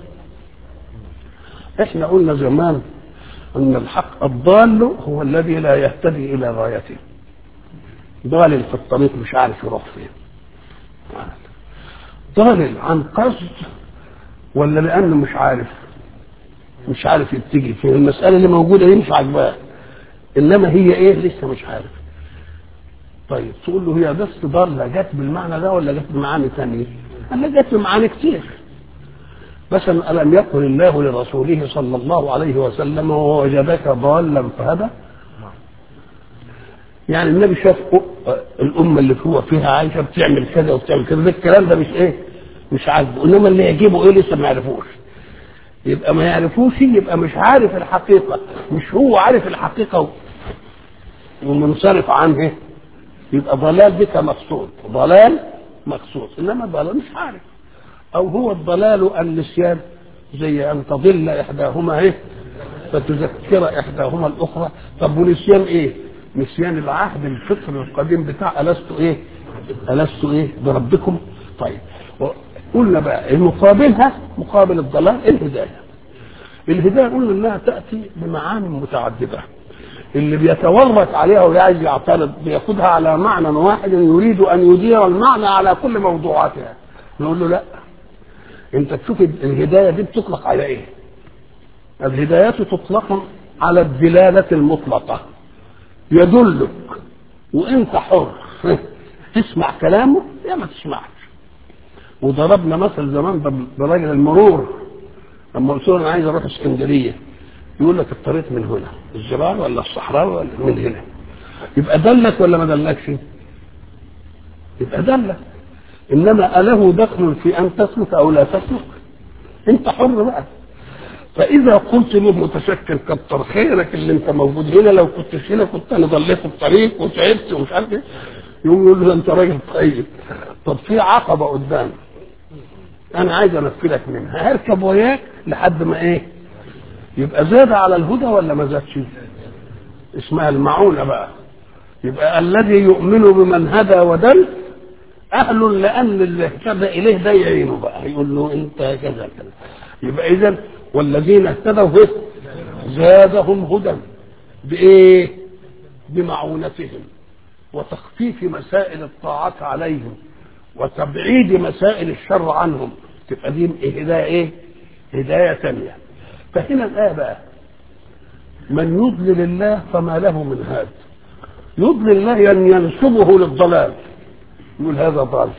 احنا قلنا زمان ان الحق الضال هو الذي لا يهتدي الى غايته ضالل في الطريق مش عارف يروح فين ضالل عن قصد ولا لانه مش عارف مش عارف يتجه فين المسألة اللي موجودة ينفعك بقى انما هي ايه لسه مش عارف طيب تقول له هي بس ضالة جت بالمعنى ده ولا جت بمعاني ثانية؟ قال لك جت بمعاني كتير مثلا ألم يقل الله لرسوله صلى الله عليه وسلم ووجدك ضالا فهدى يعني النبي شاف أ- الأمة اللي هو فيها عايشة بتعمل كذا وبتعمل كذا ده الكلام ده مش إيه مش عاجبه إنما اللي يعجبه إيه لسه ما يعرفوش يبقى ما يعرفوش يبقى مش عارف الحقيقة مش هو عارف الحقيقة ومنصرف عنه يبقى ضلال بك مقصود ضلال مقصود انما ضلال مش عارف او هو الضلال النسيان زي ان تضل احداهما ايه فتذكر احداهما الاخرى طب ونسيان ايه نسيان العهد الفطري القديم بتاع الست ايه الست ايه بربكم طيب قلنا بقى المقابلها مقابل الضلال الهدايه الهدايه قلنا انها تاتي بمعاني متعدده اللي بيتورط عليها وعايز يعترض بياخدها على معنى واحد يريد ان يدير المعنى على كل موضوعاتها نقول له لا انت تشوف الهدايه دي بتطلق على ايه الهدايات تطلق على الدلاله المطلقه يدلك وانت حر تسمع كلامه يا ما تسمعش وضربنا مثل زمان براجل المرور لما قلت له انا عايز اروح اسكندريه يقول لك الطريق من هنا الزراعة ولا الصحراء ولا من هنا يبقى دلك ولا ما دلكش يبقى دلك انما اله دخل في ان تسلك او لا تسلك انت حر بقى فاذا قلت له متشكل كتر خيرك اللي انت موجود هنا لو كنت هنا كنت انا ضليت الطريق وتعبت ومش عارف ايه يقوم يقول له انت راجل طيب طب في عقبه قدامك انا عايز انفذك منها هركب وياك لحد ما ايه يبقى زاد على الهدى ولا ما زادش اسمها المعونة بقى يبقى الذي يؤمن بمن هدى ودل أهل لأن اللي اهتدى إليه ده يعينه بقى يقول له أنت كذا كذا يبقى إذا والذين اهتدوا زادهم هدى بإيه؟ بمعونتهم وتخفيف مسائل الطاعات عليهم وتبعيد مسائل الشر عنهم تبقى دي هداية إيه؟ هداية ثانية فهنا الآية بقى من يضلل الله فما له من هاد يضلل الله أن ينسبه للضلال يقول هذا ضال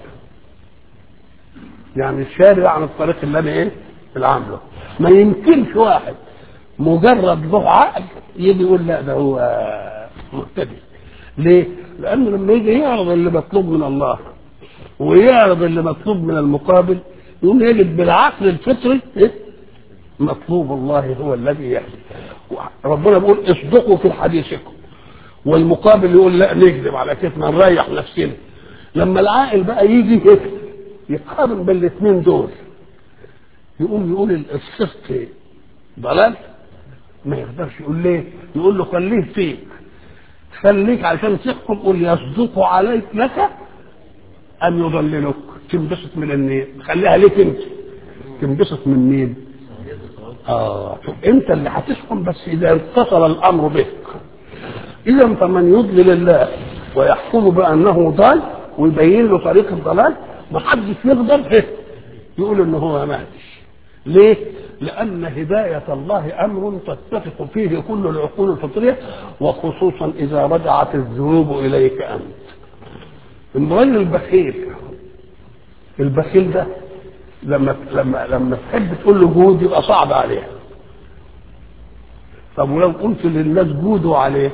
يعني الشارع عن الطريق اللي انا ايه العامله ما يمكنش واحد مجرد له عقل يجي يقول لا ده هو مهتدي ليه؟ لأنه لما يجي يعرض اللي مطلوب من الله ويعرض اللي مطلوب من المقابل يقوم يجد بالعقل الفطري إيه؟ مطلوب الله هو الذي يهدي ربنا بيقول اصدقوا في حديثكم والمقابل يقول لا نكذب على كيفنا نريح نفسنا لما العاقل بقى يجي يقارن بين الاثنين دول يقوم يقول الصدق ضلال ما يقدرش يقول ليه يقول له خليه فيك خليك عشان تحكم قول يصدق عليك لك ان يضللك تنبسط من النيل خليها ليك انت تنبسط من مين اه انت اللي هتحكم بس اذا اتصل الامر بك اذا فمن يضلل الله ويحكم بانه ضال ويبين له طريق الضلال محدش يقدر يقول ان هو ماتش ليه؟ لأن هداية الله أمر تتفق فيه كل العقول الفطرية وخصوصا إذا رجعت الذنوب إليك أنت. الرجل البخيل البخيل ده لما لما لما تحب تقول له جود يبقى صعب عليه. طب ولو قلت للناس جودوا عليه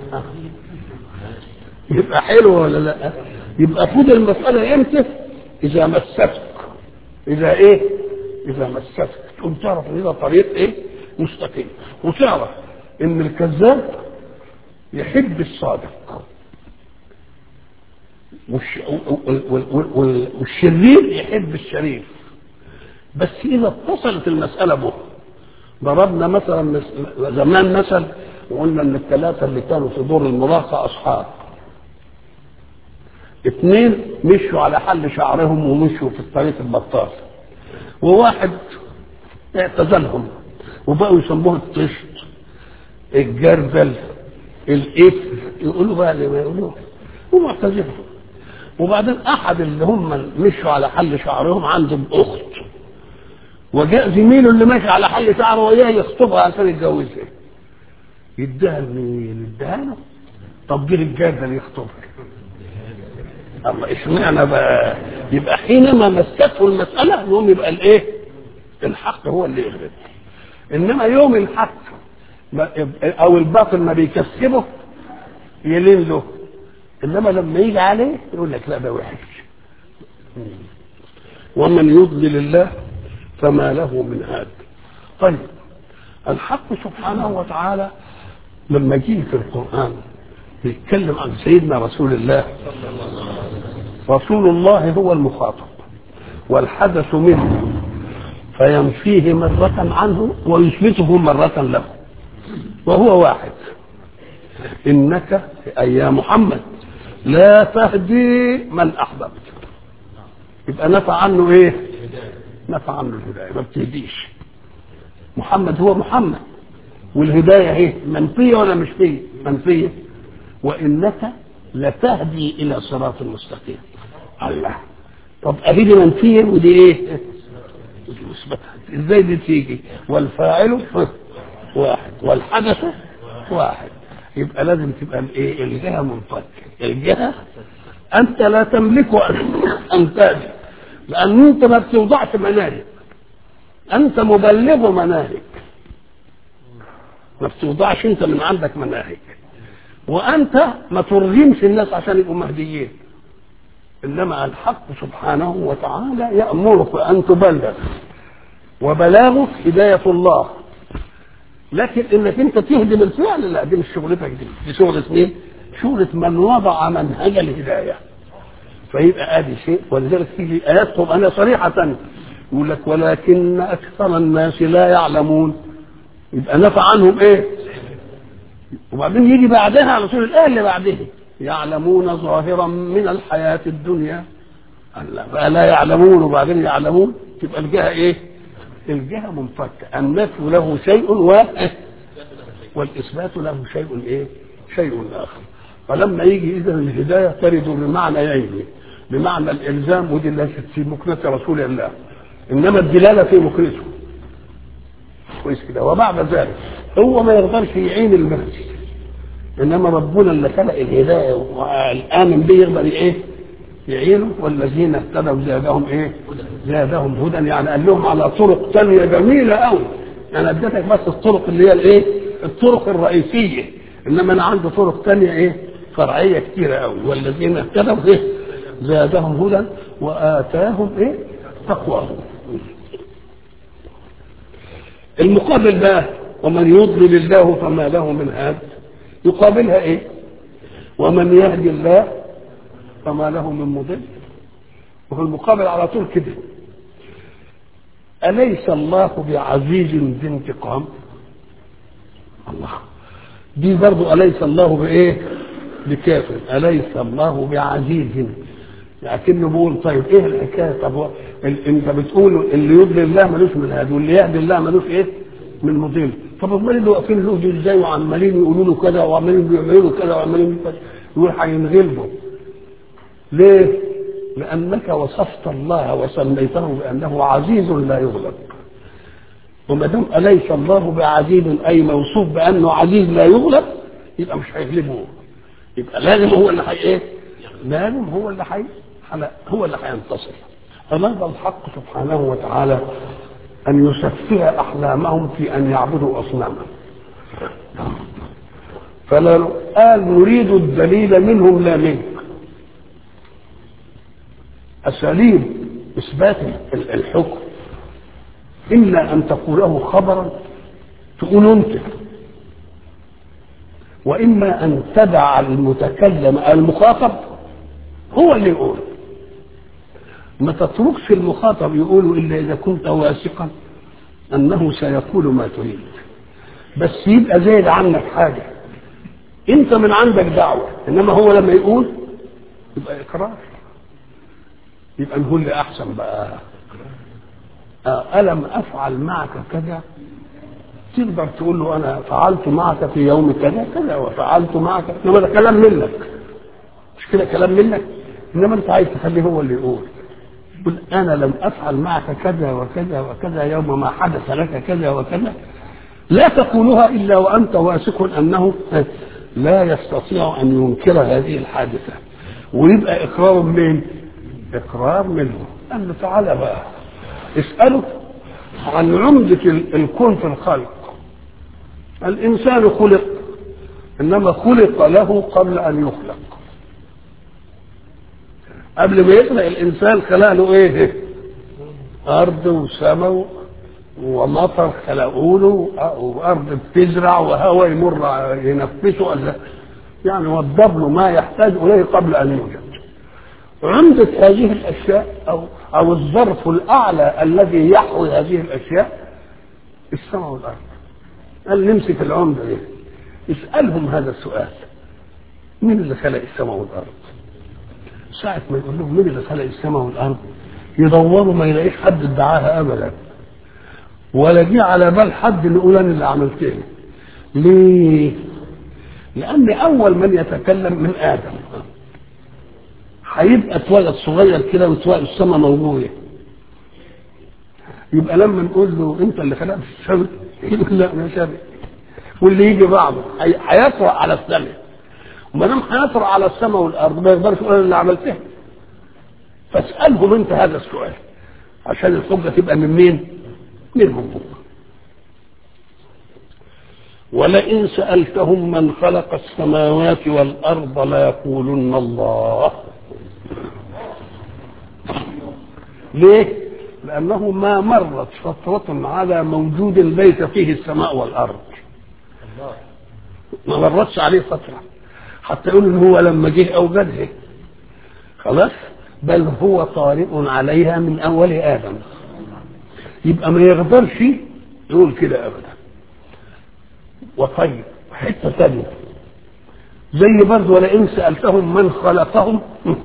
يبقى حلو ولا لا؟ يبقى خد المسألة امتى؟ إذا مستك إذا إيه؟ إذا مستك تقوم تعرف ان ده طريق ايه مستقيم وتعرف ان الكذاب يحب الصادق والش... والشرير يحب الشريف بس اذا اتصلت المساله به ضربنا مثلا زمان مثل وقلنا ان الثلاثه اللي كانوا في دور المراهقه اصحاب اثنين مشوا على حل شعرهم ومشوا في الطريق البطال وواحد اعتزلهم وبقوا يسموه الطشت الجردل الإثم يقولوا بقى اللي ما يقولوه ومعتزلهم وبعدين احد اللي هم مشوا على حل شعرهم عندهم اخت وجاء زميله اللي ماشي على حل شعره وياه يخطبها عشان يتجوزها يديها لمين؟ يديها له طب دي للجردل يخطبها الله اشمعنى بقى يبقى حينما مسته المساله يوم يبقى الايه؟ الحق هو اللي يغلب انما يوم الحق او الباطل ما بيكسبه يلين له انما لما يجي عليه يقول لك لا ده وحش ومن يضلل الله فما له من هاد طيب الحق سبحانه وتعالى لما جه في القرآن بيتكلم عن سيدنا رسول الله رسول الله هو المخاطب والحدث منه فينفيه مرة عنه ويثبته مرة له وهو واحد إنك أي يا محمد لا تهدي من أحببت يبقى نفع عنه إيه؟ نفع عنه الهداية ما بتهديش محمد هو محمد والهداية ايه منفية ولا مش فيه منفية وإنك لتهدي إلى صراط مستقيم الله طب أهي دي منفية ودي إيه ودي مثبتة إزاي دي تيجي والفاعل واحد والحدث واحد يبقى لازم تبقى الايه الجهه منفكه الجهه انت لا تملك ان تهدي لان انت ما بتوضعش مناهج انت مبلغ مناهج ما بتوضعش انت من عندك مناهج وانت ما ترغمش الناس عشان يبقوا مهديين انما الحق سبحانه وتعالى يامرك ان تبلغ وبلاغك هدايه الله لكن انك انت تهدم الفعل لا دي مش شغلتك دي دي شغلة مين؟ شغلة من وضع منهج الهداية فيبقى ادي شيء ولذلك تيجي ايات قرآنية صريحة يقول لك ولكن اكثر الناس لا يعلمون يبقى نفع عنهم ايه؟ وبعدين يجي بعدها على طول الايه اللي بعدها يعلمون ظاهرا من الحياة الدنيا بقى لا يعلمون وبعدين يعلمون تبقى الجهة ايه؟ الجهة منفكة النفي له شيء و والإثبات له شيء إيه؟ شيء آخر فلما يجي إذا الهداية ترد بمعنيين بمعنى الإلزام ودي اللي في مكنة رسول الله إنما الدلالة في مكنته كويس كده وبعد ذلك هو ما يقدرش يعين المهدي إنما ربنا اللي خلق الهداية والآمن به يقدر إيه؟ يعينوا والذين اهتدوا زادهم ايه؟ زادهم هدى يعني قال لهم على طرق ثانيه جميله قوي انا اديتك بس الطرق اللي هي الايه؟ الطرق الرئيسيه انما انا عندي طرق ثانيه ايه؟ فرعيه كثيره قوي والذين اهتدوا ايه؟ زادهم هدى واتاهم ايه؟ تقواهم المقابل بقى ومن يضلل الله فما له من هاد يقابلها ايه؟ ومن يهدي الله فما له من مضل وفي المقابل على طول كده أليس الله بعزيز ذي انتقام الله دي برضو أليس الله بإيه بكافر أليس الله بعزيز لكنه بيقول طيب ايه الحكايه طب هو ال- انت بتقول اللي يضل الله ملوش من هذا واللي يهدي الله ملوش ايه من مضل طب امال اللي واقفين له دول ازاي وعمالين يقولوا له كذا وعمالين بيعملوا كذا وعمالين كذا يقول هينغلبوا ليه؟ لأنك وصفت الله وسميته بأنه عزيز لا يغلب وما دام أليس الله بعزيز أي موصوف بأنه عزيز لا يغلب يبقى مش هيغلبه يبقى لازم هو اللي حي إيه؟ لازم هو اللي حي هو اللي هينتصر فماذا الحق سبحانه وتعالى أن يسفه أحلامهم في أن يعبدوا أصناما فلا قال نريد الدليل منهم لا منك أساليب إثبات الحكم إلا أن تقوله خبرا تقول أنت وإما أن تدع المتكلم المخاطب هو اللي يقول ما تتركش المخاطب يقول إلا إذا كنت واثقا أنه سيقول ما تريد بس يبقى زايد عنك حاجة أنت من عندك دعوة إنما هو لما يقول يبقى إقرار يبقى نقول لي احسن بقى آه الم افعل معك كذا تقدر تقول له انا فعلت معك في يوم كذا كذا وفعلت معك انما ده كلام منك مش كده كلام منك انما انت عايز تخليه هو اللي يقول قل انا لم افعل معك كذا وكذا وكذا يوم ما حدث لك كذا وكذا لا تقولها الا وانت واثق انه لا يستطيع ان ينكر هذه الحادثه ويبقى اقرار من إقرار منه قال له تعالى بقى اسأله عن عمدة الكون في الخلق الإنسان خلق إنما خلق له قبل أن يخلق قبل ما يخلق الإنسان خلق له إيه؟ أرض وسماء ومطر خلقوا له وارض بتزرع وهواء يمر ينفسه الله يعني وضب له ما يحتاج اليه قبل ان يوجد عمدة هذه الاشياء او او الظرف الاعلى الذي يحوي هذه الاشياء السماء والارض قال نمسك العمدة دي اسالهم هذا السؤال مين اللي خلق السماء والارض ساعة ما يقول لهم مين اللي خلق السماء والارض يدوروا ما يلاقيش حد ادعاها ابدا ولا جه على بال حد ان يقول انا اللي عملتها ليه؟ لان اول من يتكلم من ادم هيبقى اتولد صغير كده وتلاقي السماء موجوده يبقى لما نقول له انت اللي خلقت السماء يقول لا مش انا واللي يجي بعده هي- هيطرأ على السماء وما دام هيطرأ على السماء والارض ما يقدرش يقول انا اللي عملتها فاسالهم انت هذا السؤال عشان الحجه تبقى من مين؟ منهم هم ولئن سألتهم من خلق السماوات والأرض ليقولن الله ليه؟ لأنه ما مرت فترة على موجود ليس فيه السماء والأرض ما مرتش عليه فترة حتى يقول إن هو لما جه أوجدها خلاص بل هو طارئ عليها من أول آدم يبقى ما يقدرش يقول كده ابدا وطيب حته ثانيه زي برضه ولئن سالتهم من خلقهم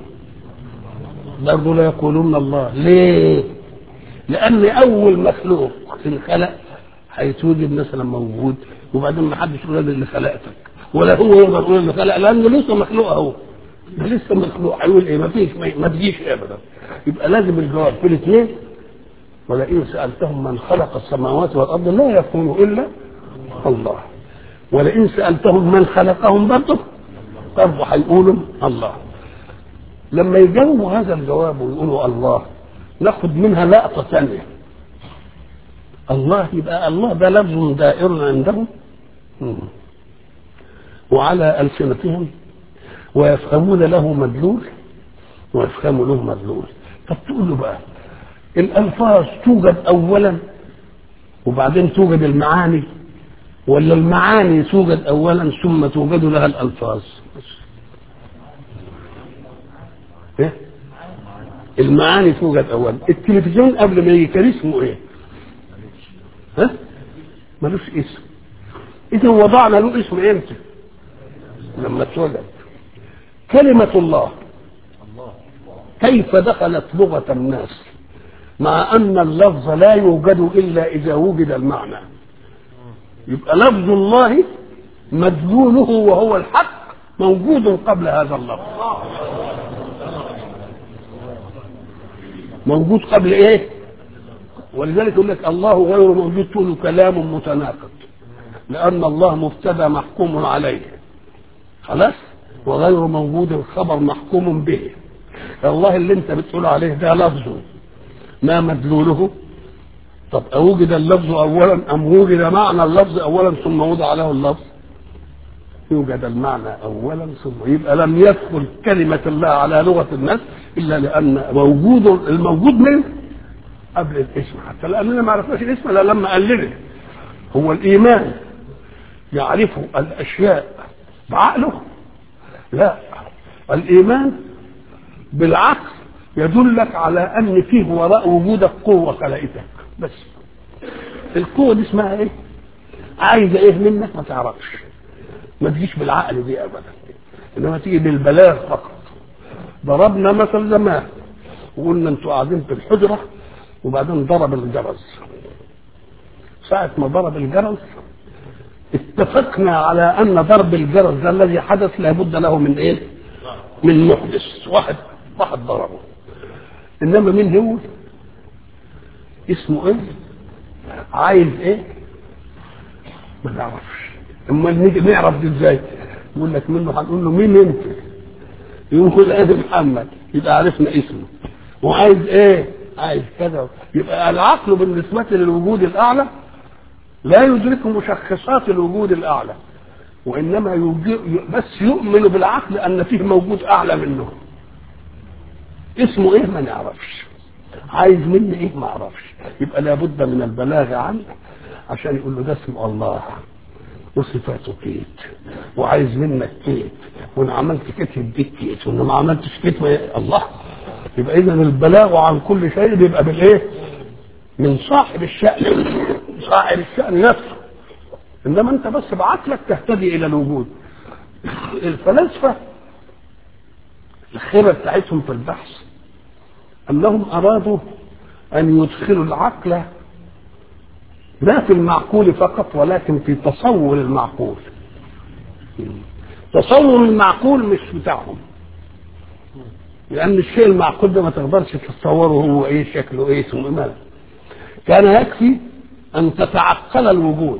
برضه لا يقولون الله ليه؟ لان اول مخلوق في الخلق هيتوجد مثلا موجود وبعدين ما حدش يقول أنا اللي خلقتك ولا هو يقدر يقول اللي خلق لانه لسه مخلوق اهو ده لسه مخلوق هيقول ايه ما فيش ما تجيش ابدا يبقى لازم الجواب في الاثنين ولئن سألتهم من خلق السماوات والأرض لا يكون إلا الله ولئن سألتهم من خلقهم برضه برضه هيقولوا الله لما يجاوبوا هذا الجواب ويقولوا الله ناخد منها لقطة ثانية الله يبقى الله ده لفظ دائر عندهم مم. وعلى ألسنتهم ويفهمون له مدلول ويفهموا له مدلول طب تقول له بقى الألفاظ توجد أولا وبعدين توجد المعاني ولا المعاني توجد أولا ثم توجد لها الألفاظ إيه؟ المعاني توجد أولا التلفزيون قبل ما يجي كان اسمه إيه؟ ها؟ ملوش اسم إذا وضعنا له اسم إمتى؟ لما اتولد كلمة الله كيف دخلت لغة الناس مع أن اللفظ لا يوجد إلا إذا وجد المعنى يبقى لفظ الله مدلوله وهو الحق موجود قبل هذا اللفظ موجود قبل ايه ولذلك يقول لك الله غير موجود تقول كلام متناقض لأن الله مبتدا محكوم عليه خلاص وغير موجود الخبر محكوم به الله اللي انت بتقول عليه ده لفظه ما مدلوله طب أوجد اللفظ أولا أم وجد معنى اللفظ أولا ثم وضع له اللفظ يوجد المعنى أولا ثم يبقى لم يدخل كلمة الله على لغة الناس إلا لأن موجود الموجود منه قبل الاسم حتى لأننا ما عرفناش الاسم إلا لما قلله هو الإيمان يعرف الأشياء بعقله لا الإيمان بالعقل يدلك على ان فيه وراء وجودك قوه خلقتك بس القوه دي اسمها ايه عايزه ايه منك ما تعرفش ما تجيش بالعقل دي ابدا انما تيجي بالبلاغ فقط ضربنا مثل زمان وقلنا انتوا قاعدين في الحجره وبعدين ضرب الجرس ساعة ما ضرب الجرس اتفقنا على ان ضرب الجرس ده الذي حدث لابد له من ايه؟ من محدث واحد واحد ضربه انما مين هو اسمه ايه عايز ايه ما نعرفش اما نيجي نعرف دي ازاي يقول لك منه هنقول له مين انت يقول ادي محمد يبقى عرفنا اسمه وعايز ايه عايز كذا يبقى العقل بالنسبة للوجود الأعلى لا يدرك مشخصات الوجود الأعلى وإنما يوجد بس يؤمن بالعقل أن فيه موجود أعلى منه اسمه ايه ما نعرفش عايز مني ايه ما اعرفش يبقى لابد من البلاغ عنه عشان يقول له ده اسم الله وصفاته كيت وعايز منك كيت وان عملت كيت يديك كيت وان ما عملتش كيت ما الله يبقى اذا البلاغ عن كل شيء بيبقى بالايه؟ من صاحب الشأن صاحب الشأن نفسه انما انت بس بعقلك تهتدي الى الوجود الفلاسفه الخيبه بتاعتهم في البحث انهم ارادوا ان يدخلوا العقل لا في المعقول فقط ولكن في تصور المعقول تصور المعقول مش بتاعهم لان الشيء المعقول ده ما تقدرش تتصوره هو ايه شكله ايه ثم ماذا كان يكفي ان تتعقل الوجود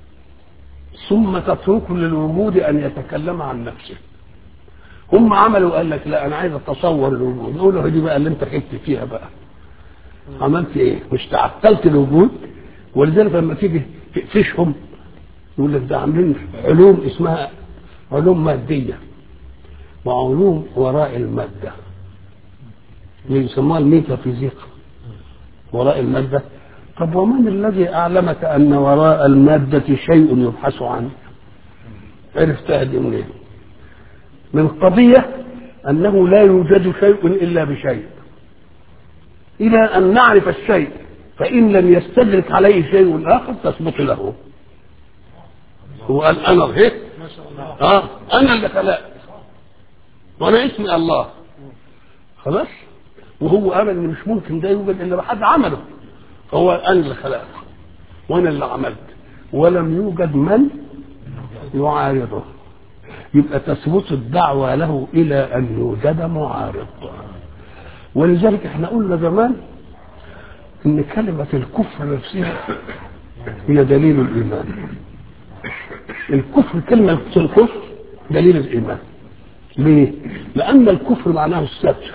ثم تترك للوجود ان يتكلم عن نفسه هم عملوا قال لك لا انا عايز اتصور الوجود نقول له دي بقى اللي انت خدت فيها بقى عملت ايه مش تعقلت الوجود ولذلك لما تيجي تقفشهم يقول لك ده عاملين علوم اسمها علوم ماديه وعلوم وراء الماده اللي يسموها الميتافيزيق وراء الماده طب ومن الذي اعلمك ان وراء الماده شيء يبحث عنه عرفتها دي منين من قضيه انه لا يوجد شيء الا بشيء الى ان نعرف الشيء فإن لم يستدرك عليه شيء آخر تثبت له هو قال أنا هيك ما شاء الله اه أنا اللي خلقت وأنا اسمي الله خلاص وهو قال إن مش ممكن ده يوجد إلا بحد عمله فهو أنا اللي خلقت وأنا اللي عملت ولم يوجد من يعارضه يبقى تثبت الدعوة له إلى أن يوجد معارض ولذلك احنا قلنا زمان ان كلمة الكفر نفسها هي دليل الايمان الكفر كلمة الكفر دليل الايمان ليه؟ لان الكفر معناه الستر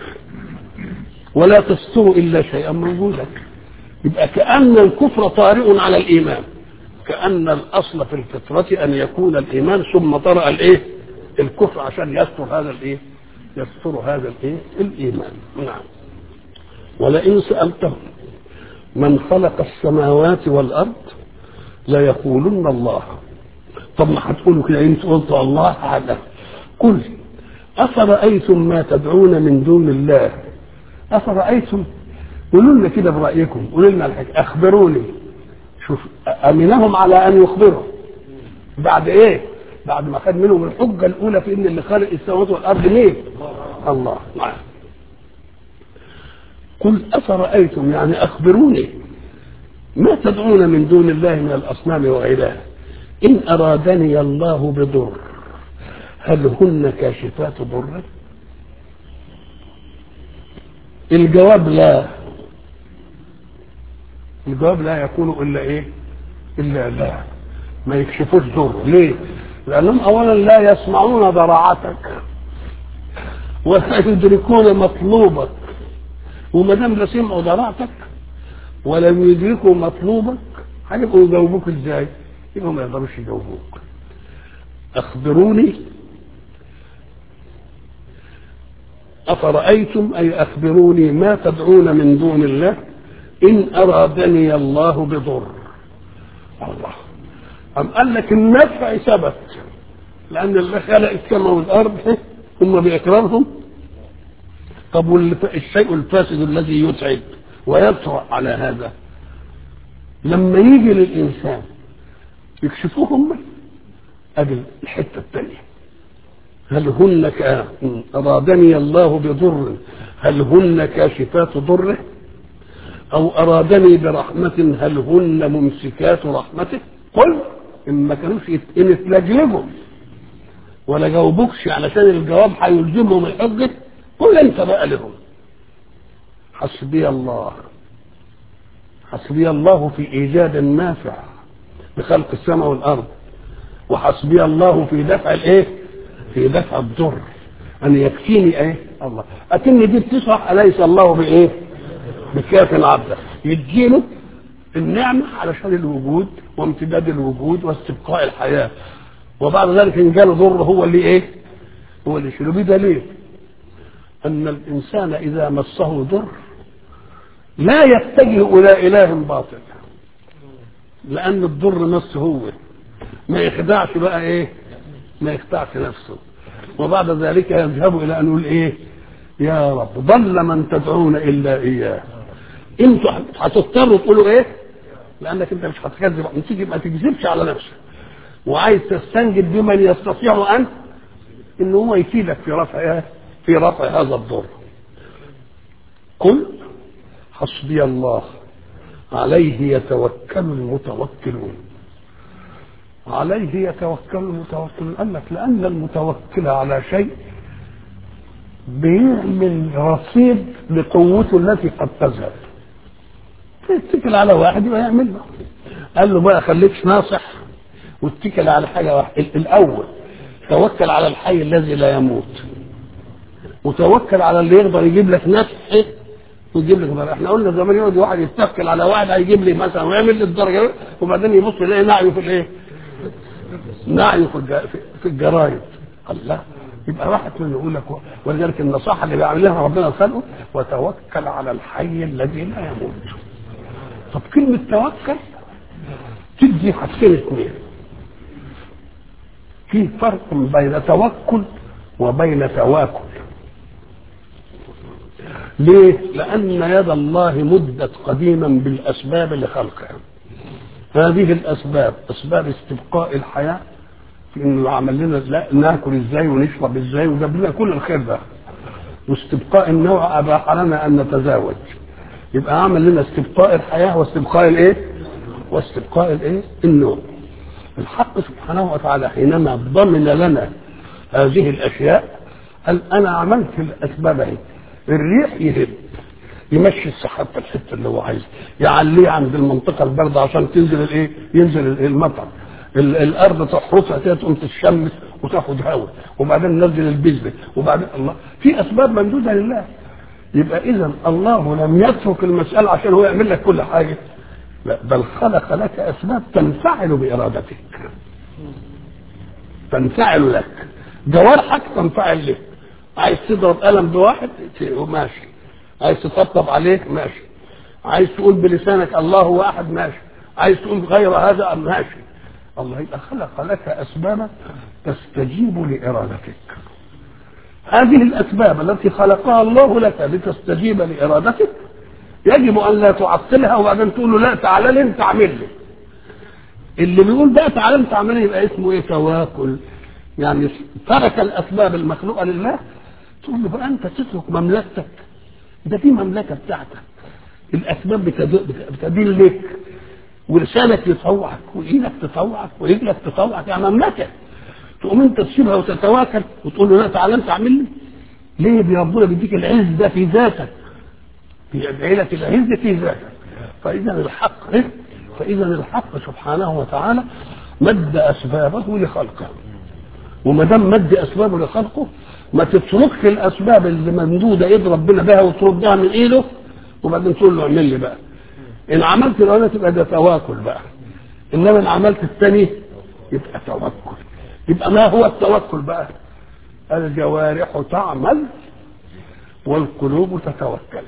ولا تستر الا شيئا موجودا يبقى كأن الكفر طارئ على الايمان كأن الاصل في الفطرة ان يكون الايمان ثم طرأ الايه؟ الكفر عشان يستر هذا الايه؟ يستر هذا الايه؟ الايمان نعم ولئن سألتهم من خلق السماوات والارض ليقولن الله طب ما هتقولوا كده انت قلت الله اعلم قل افرايتم ما تدعون من دون الله افرايتم قولوا لنا كده برايكم قولوا لنا الحكايه اخبروني شوف امنهم على ان يخبروا بعد ايه بعد ما خد منهم الحجه الاولى في ان اللي خلق السماوات والارض مين الله نعم قل أفرأيتم يعني أخبروني ما تدعون من دون الله من الأصنام وغيرها إن أرادني الله بضر هل هن كاشفات ضره الجواب لا الجواب لا يكون إلا إيه إلا لا ما يكشفوش ضر ليه لأنهم أولا لا يسمعون ضراعتك ولا يدركون مطلوبك وما دام لا سمعوا ضراعتك ولم يدركوا مطلوبك هيبقوا يجاوبوك ازاي؟ يبقوا ما يقدروش يجاوبوك. اخبروني افرايتم اي اخبروني ما تدعون من دون الله ان ارادني الله بضر. الله أم قال لك النفع ثبت لأن اللي خلق السماء والأرض هم بإكرامهم طب والشيء الفاسد الذي يتعب ويطرأ على هذا لما يجي للإنسان يكشفوه هم أدي الحتة الثانية هل هن ك... أرادني الله بضر هل هن كاشفات ضره أو أرادني برحمة هل هن ممسكات رحمته قل إن ما كانوش يت- إن اتلجلجوا ولا جاوبوكش علشان الجواب هيلزمهم الحجة قل أنت بقى لهم حسبي الله حسبي الله في إيجاد النافع بخلق السماء والأرض وحسبي الله في دفع الإيه؟ في دفع الضر أن يكفيني إيه؟ الله أكن دي بتصح أليس الله بإيه؟ بكاف عبده يديله النعمة علشان الوجود وامتداد الوجود واستبقاء الحياة وبعد ذلك إن جاله ضر هو اللي إيه؟ هو اللي يشيله بدليل أن الإنسان إذا مسه ضر لا يتجه الى اله باطل لان الضر نفسه هو ما يخدعش بقى ايه ما يخدعش نفسه وبعد ذلك يذهب الى ان يقول ايه يا رب ضل من تدعون الا اياه انتوا هتضطروا تقولوا ايه لانك انت مش هتكذب تيجي ما تكذبش على نفسك وعايز تستنجد بمن يستطيع ان ان هو يفيدك في رفع إيه؟ في رفع هذا الضر قل حسبي الله عليه يتوكل المتوكلون عليه يتوكل المتوكلون قال لك لان المتوكل على شيء بيعمل رصيد لقوته التي قد تذهب يتكل على واحد يبقى يعمل له قال له بقى خليكش ناصح واتكل على حاجه واحده الاول توكل على الحي الذي لا يموت وتوكل على اللي يقدر يجيب لك نفع ويجيب لك مرة. احنا قلنا زمان يقعد واحد يتوكل على واحد هيجيب لي مثلا ويعمل لي الدرجه وبعدين يبص يلاقي نعيه في الايه؟ نعيه في الج- في الجرايد الله يبقى واحد من يقول لك ولذلك النصيحه اللي بيعملها ربنا خلقه وتوكل على الحي الذي لا يموت طب كلمه توكل تدي حاجتين اثنين في فرق بين توكل وبين تواكل ليه؟ لأن يد الله مدت قديما بالأسباب لخلقها هذه الأسباب أسباب استبقاء الحياة في إنه عمل لنا لا ناكل إزاي ونشرب إزاي وجاب لنا كل الخير ده واستبقاء النوع أباح لنا أن نتزاوج يبقى عمل لنا استبقاء الحياة واستبقاء الإيه؟ واستبقاء الإيه؟ النوع الحق سبحانه وتعالى حينما ضمن لنا هذه الاشياء قال انا عملت الاسباب اهي الريح يهب يمشي السحاب في الحته اللي هو عايزها يعليه عند المنطقه البارده عشان تنزل الايه ينزل المطر ال- الارض تحرسها كده تقوم تتشمس وتاخد هواء وبعدين ننزل البذره وبعدين الله في اسباب ممدوده لله يبقى اذا الله لم يترك المساله عشان هو يعمل لك كل حاجه لا بل خلق لك اسباب تنفعل بارادتك تنفعل لك جوارحك تنفعل لك عايز تضرب قلم بواحد ماشي عايز تطبطب عليه ماشي عايز تقول بلسانك الله واحد ماشي عايز تقول غير هذا ماشي الله يبقى خلق لك اسبابا تستجيب لارادتك هذه الاسباب التي خلقها الله لك لتستجيب لارادتك يجب ان لا تعطلها وبعدين تقول له لا تعالى لي انت اعمل لي اللي بيقول بقى تعالى انت اعمل لي يبقى اسمه ايه تواكل يعني ترك الاسباب المخلوقه لله تقول له بقى انت تترك مملكتك ده دي مملكه بتاعتك الاسباب بتد- بتدل لك ولسانك يطوعك وايدك تطوعك ورجلك تطوعك يعني مملكه تقوم انت تسيبها وتتواكل وتقول له لا تعالى انت اعمل لي ليه ربنا بيديك العز ده في ذاتك في عيلة العز في ذاتك فإذا الحق إيه؟ فإذا الحق سبحانه وتعالى مد أسبابه لخلقه وما دام مد أسبابه لخلقه ما تتركش الأسباب اللي ممدودة إيد ربنا بها وتردها من إيده وبعدين تقول له اعمل لي بقى إن عملت الأولى تبقى ده تواكل بقى إنما إن عملت الثاني يبقى توكل يبقى ما هو التوكل بقى الجوارح تعمل والقلوب تتوكل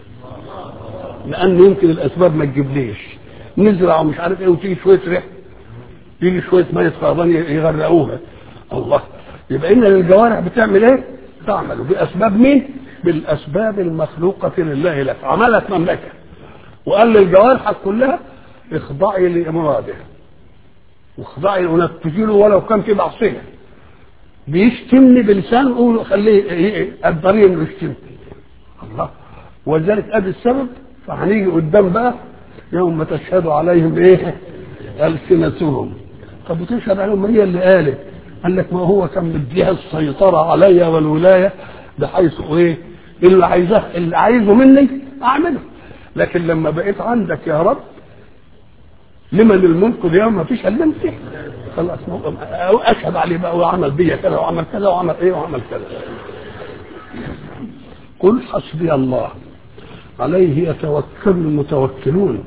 لان يمكن الاسباب ما تجيبليش نزرع ومش عارف ايه وتيجي شويه ريح يجي شويه ميه خربان يغرقوها الله يبقى ان الجوارح بتعمل ايه؟ تعمل باسباب مين؟ بالاسباب المخلوقه لله لك عملت مملكه وقال للجوارح كلها اخضعي لامراده واخضعي ونفذي له ولو كان في معصيه بيشتمني بلسان قول خليه قدريه انه يشتمني الله ولذلك ادي السبب فهنيجي قدام بقى يوم تشهد عليهم ايه السنتهم طب وتشهد عليهم هي اللي قالت قال لك ما هو كان مديها السيطره عليا والولايه بحيث ايه اللي عايزاه اللي عايزه مني اعمله لكن لما بقيت عندك يا رب لمن الملك اليوم ما فيش الا انت خلاص اشهد عليه بقى وعمل بيا كذا وعمل كذا وعمل ايه وعمل كذا قل حسبي الله عليه يتوكل المتوكلون